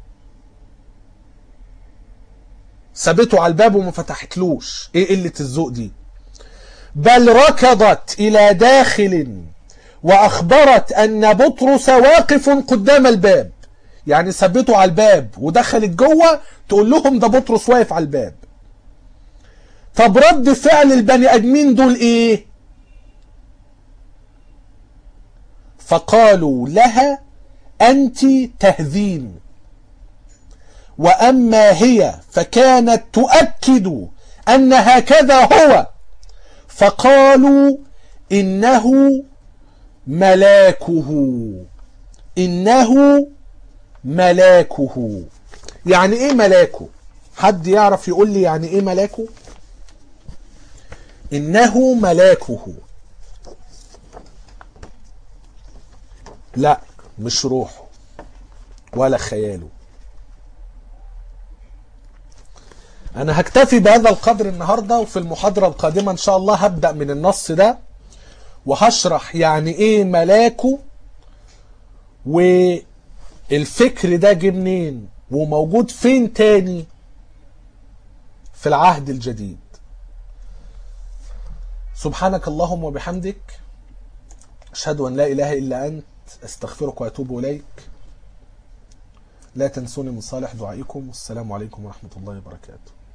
سابته على الباب وما فتحتلوش ايه قلة الذوق دي بل ركضت الى داخل واخبرت ان بطرس واقف قدام الباب يعني سابته على الباب ودخلت جوه تقول لهم ده بطرس واقف على الباب طب رد فعل البني ادمين دول ايه فقالوا لها انت تهذين واما هي فكانت تؤكد ان هكذا هو فقالوا انه ملاكه انه ملاكه يعني ايه ملاكه حد يعرف يقول لي يعني ايه ملاكه انه ملاكه لا مش روحه ولا خياله انا هكتفي بهذا القدر النهارده وفي المحاضره القادمه ان شاء الله هبدا من النص ده وهشرح يعني ايه ملاكه والفكر ده جه منين وموجود فين تاني في العهد الجديد سبحانك اللهم وبحمدك أشهد أن لا إله إلا أنت أستغفرك وأتوب إليك لا تنسوني من صالح دعائكم والسلام عليكم ورحمة الله وبركاته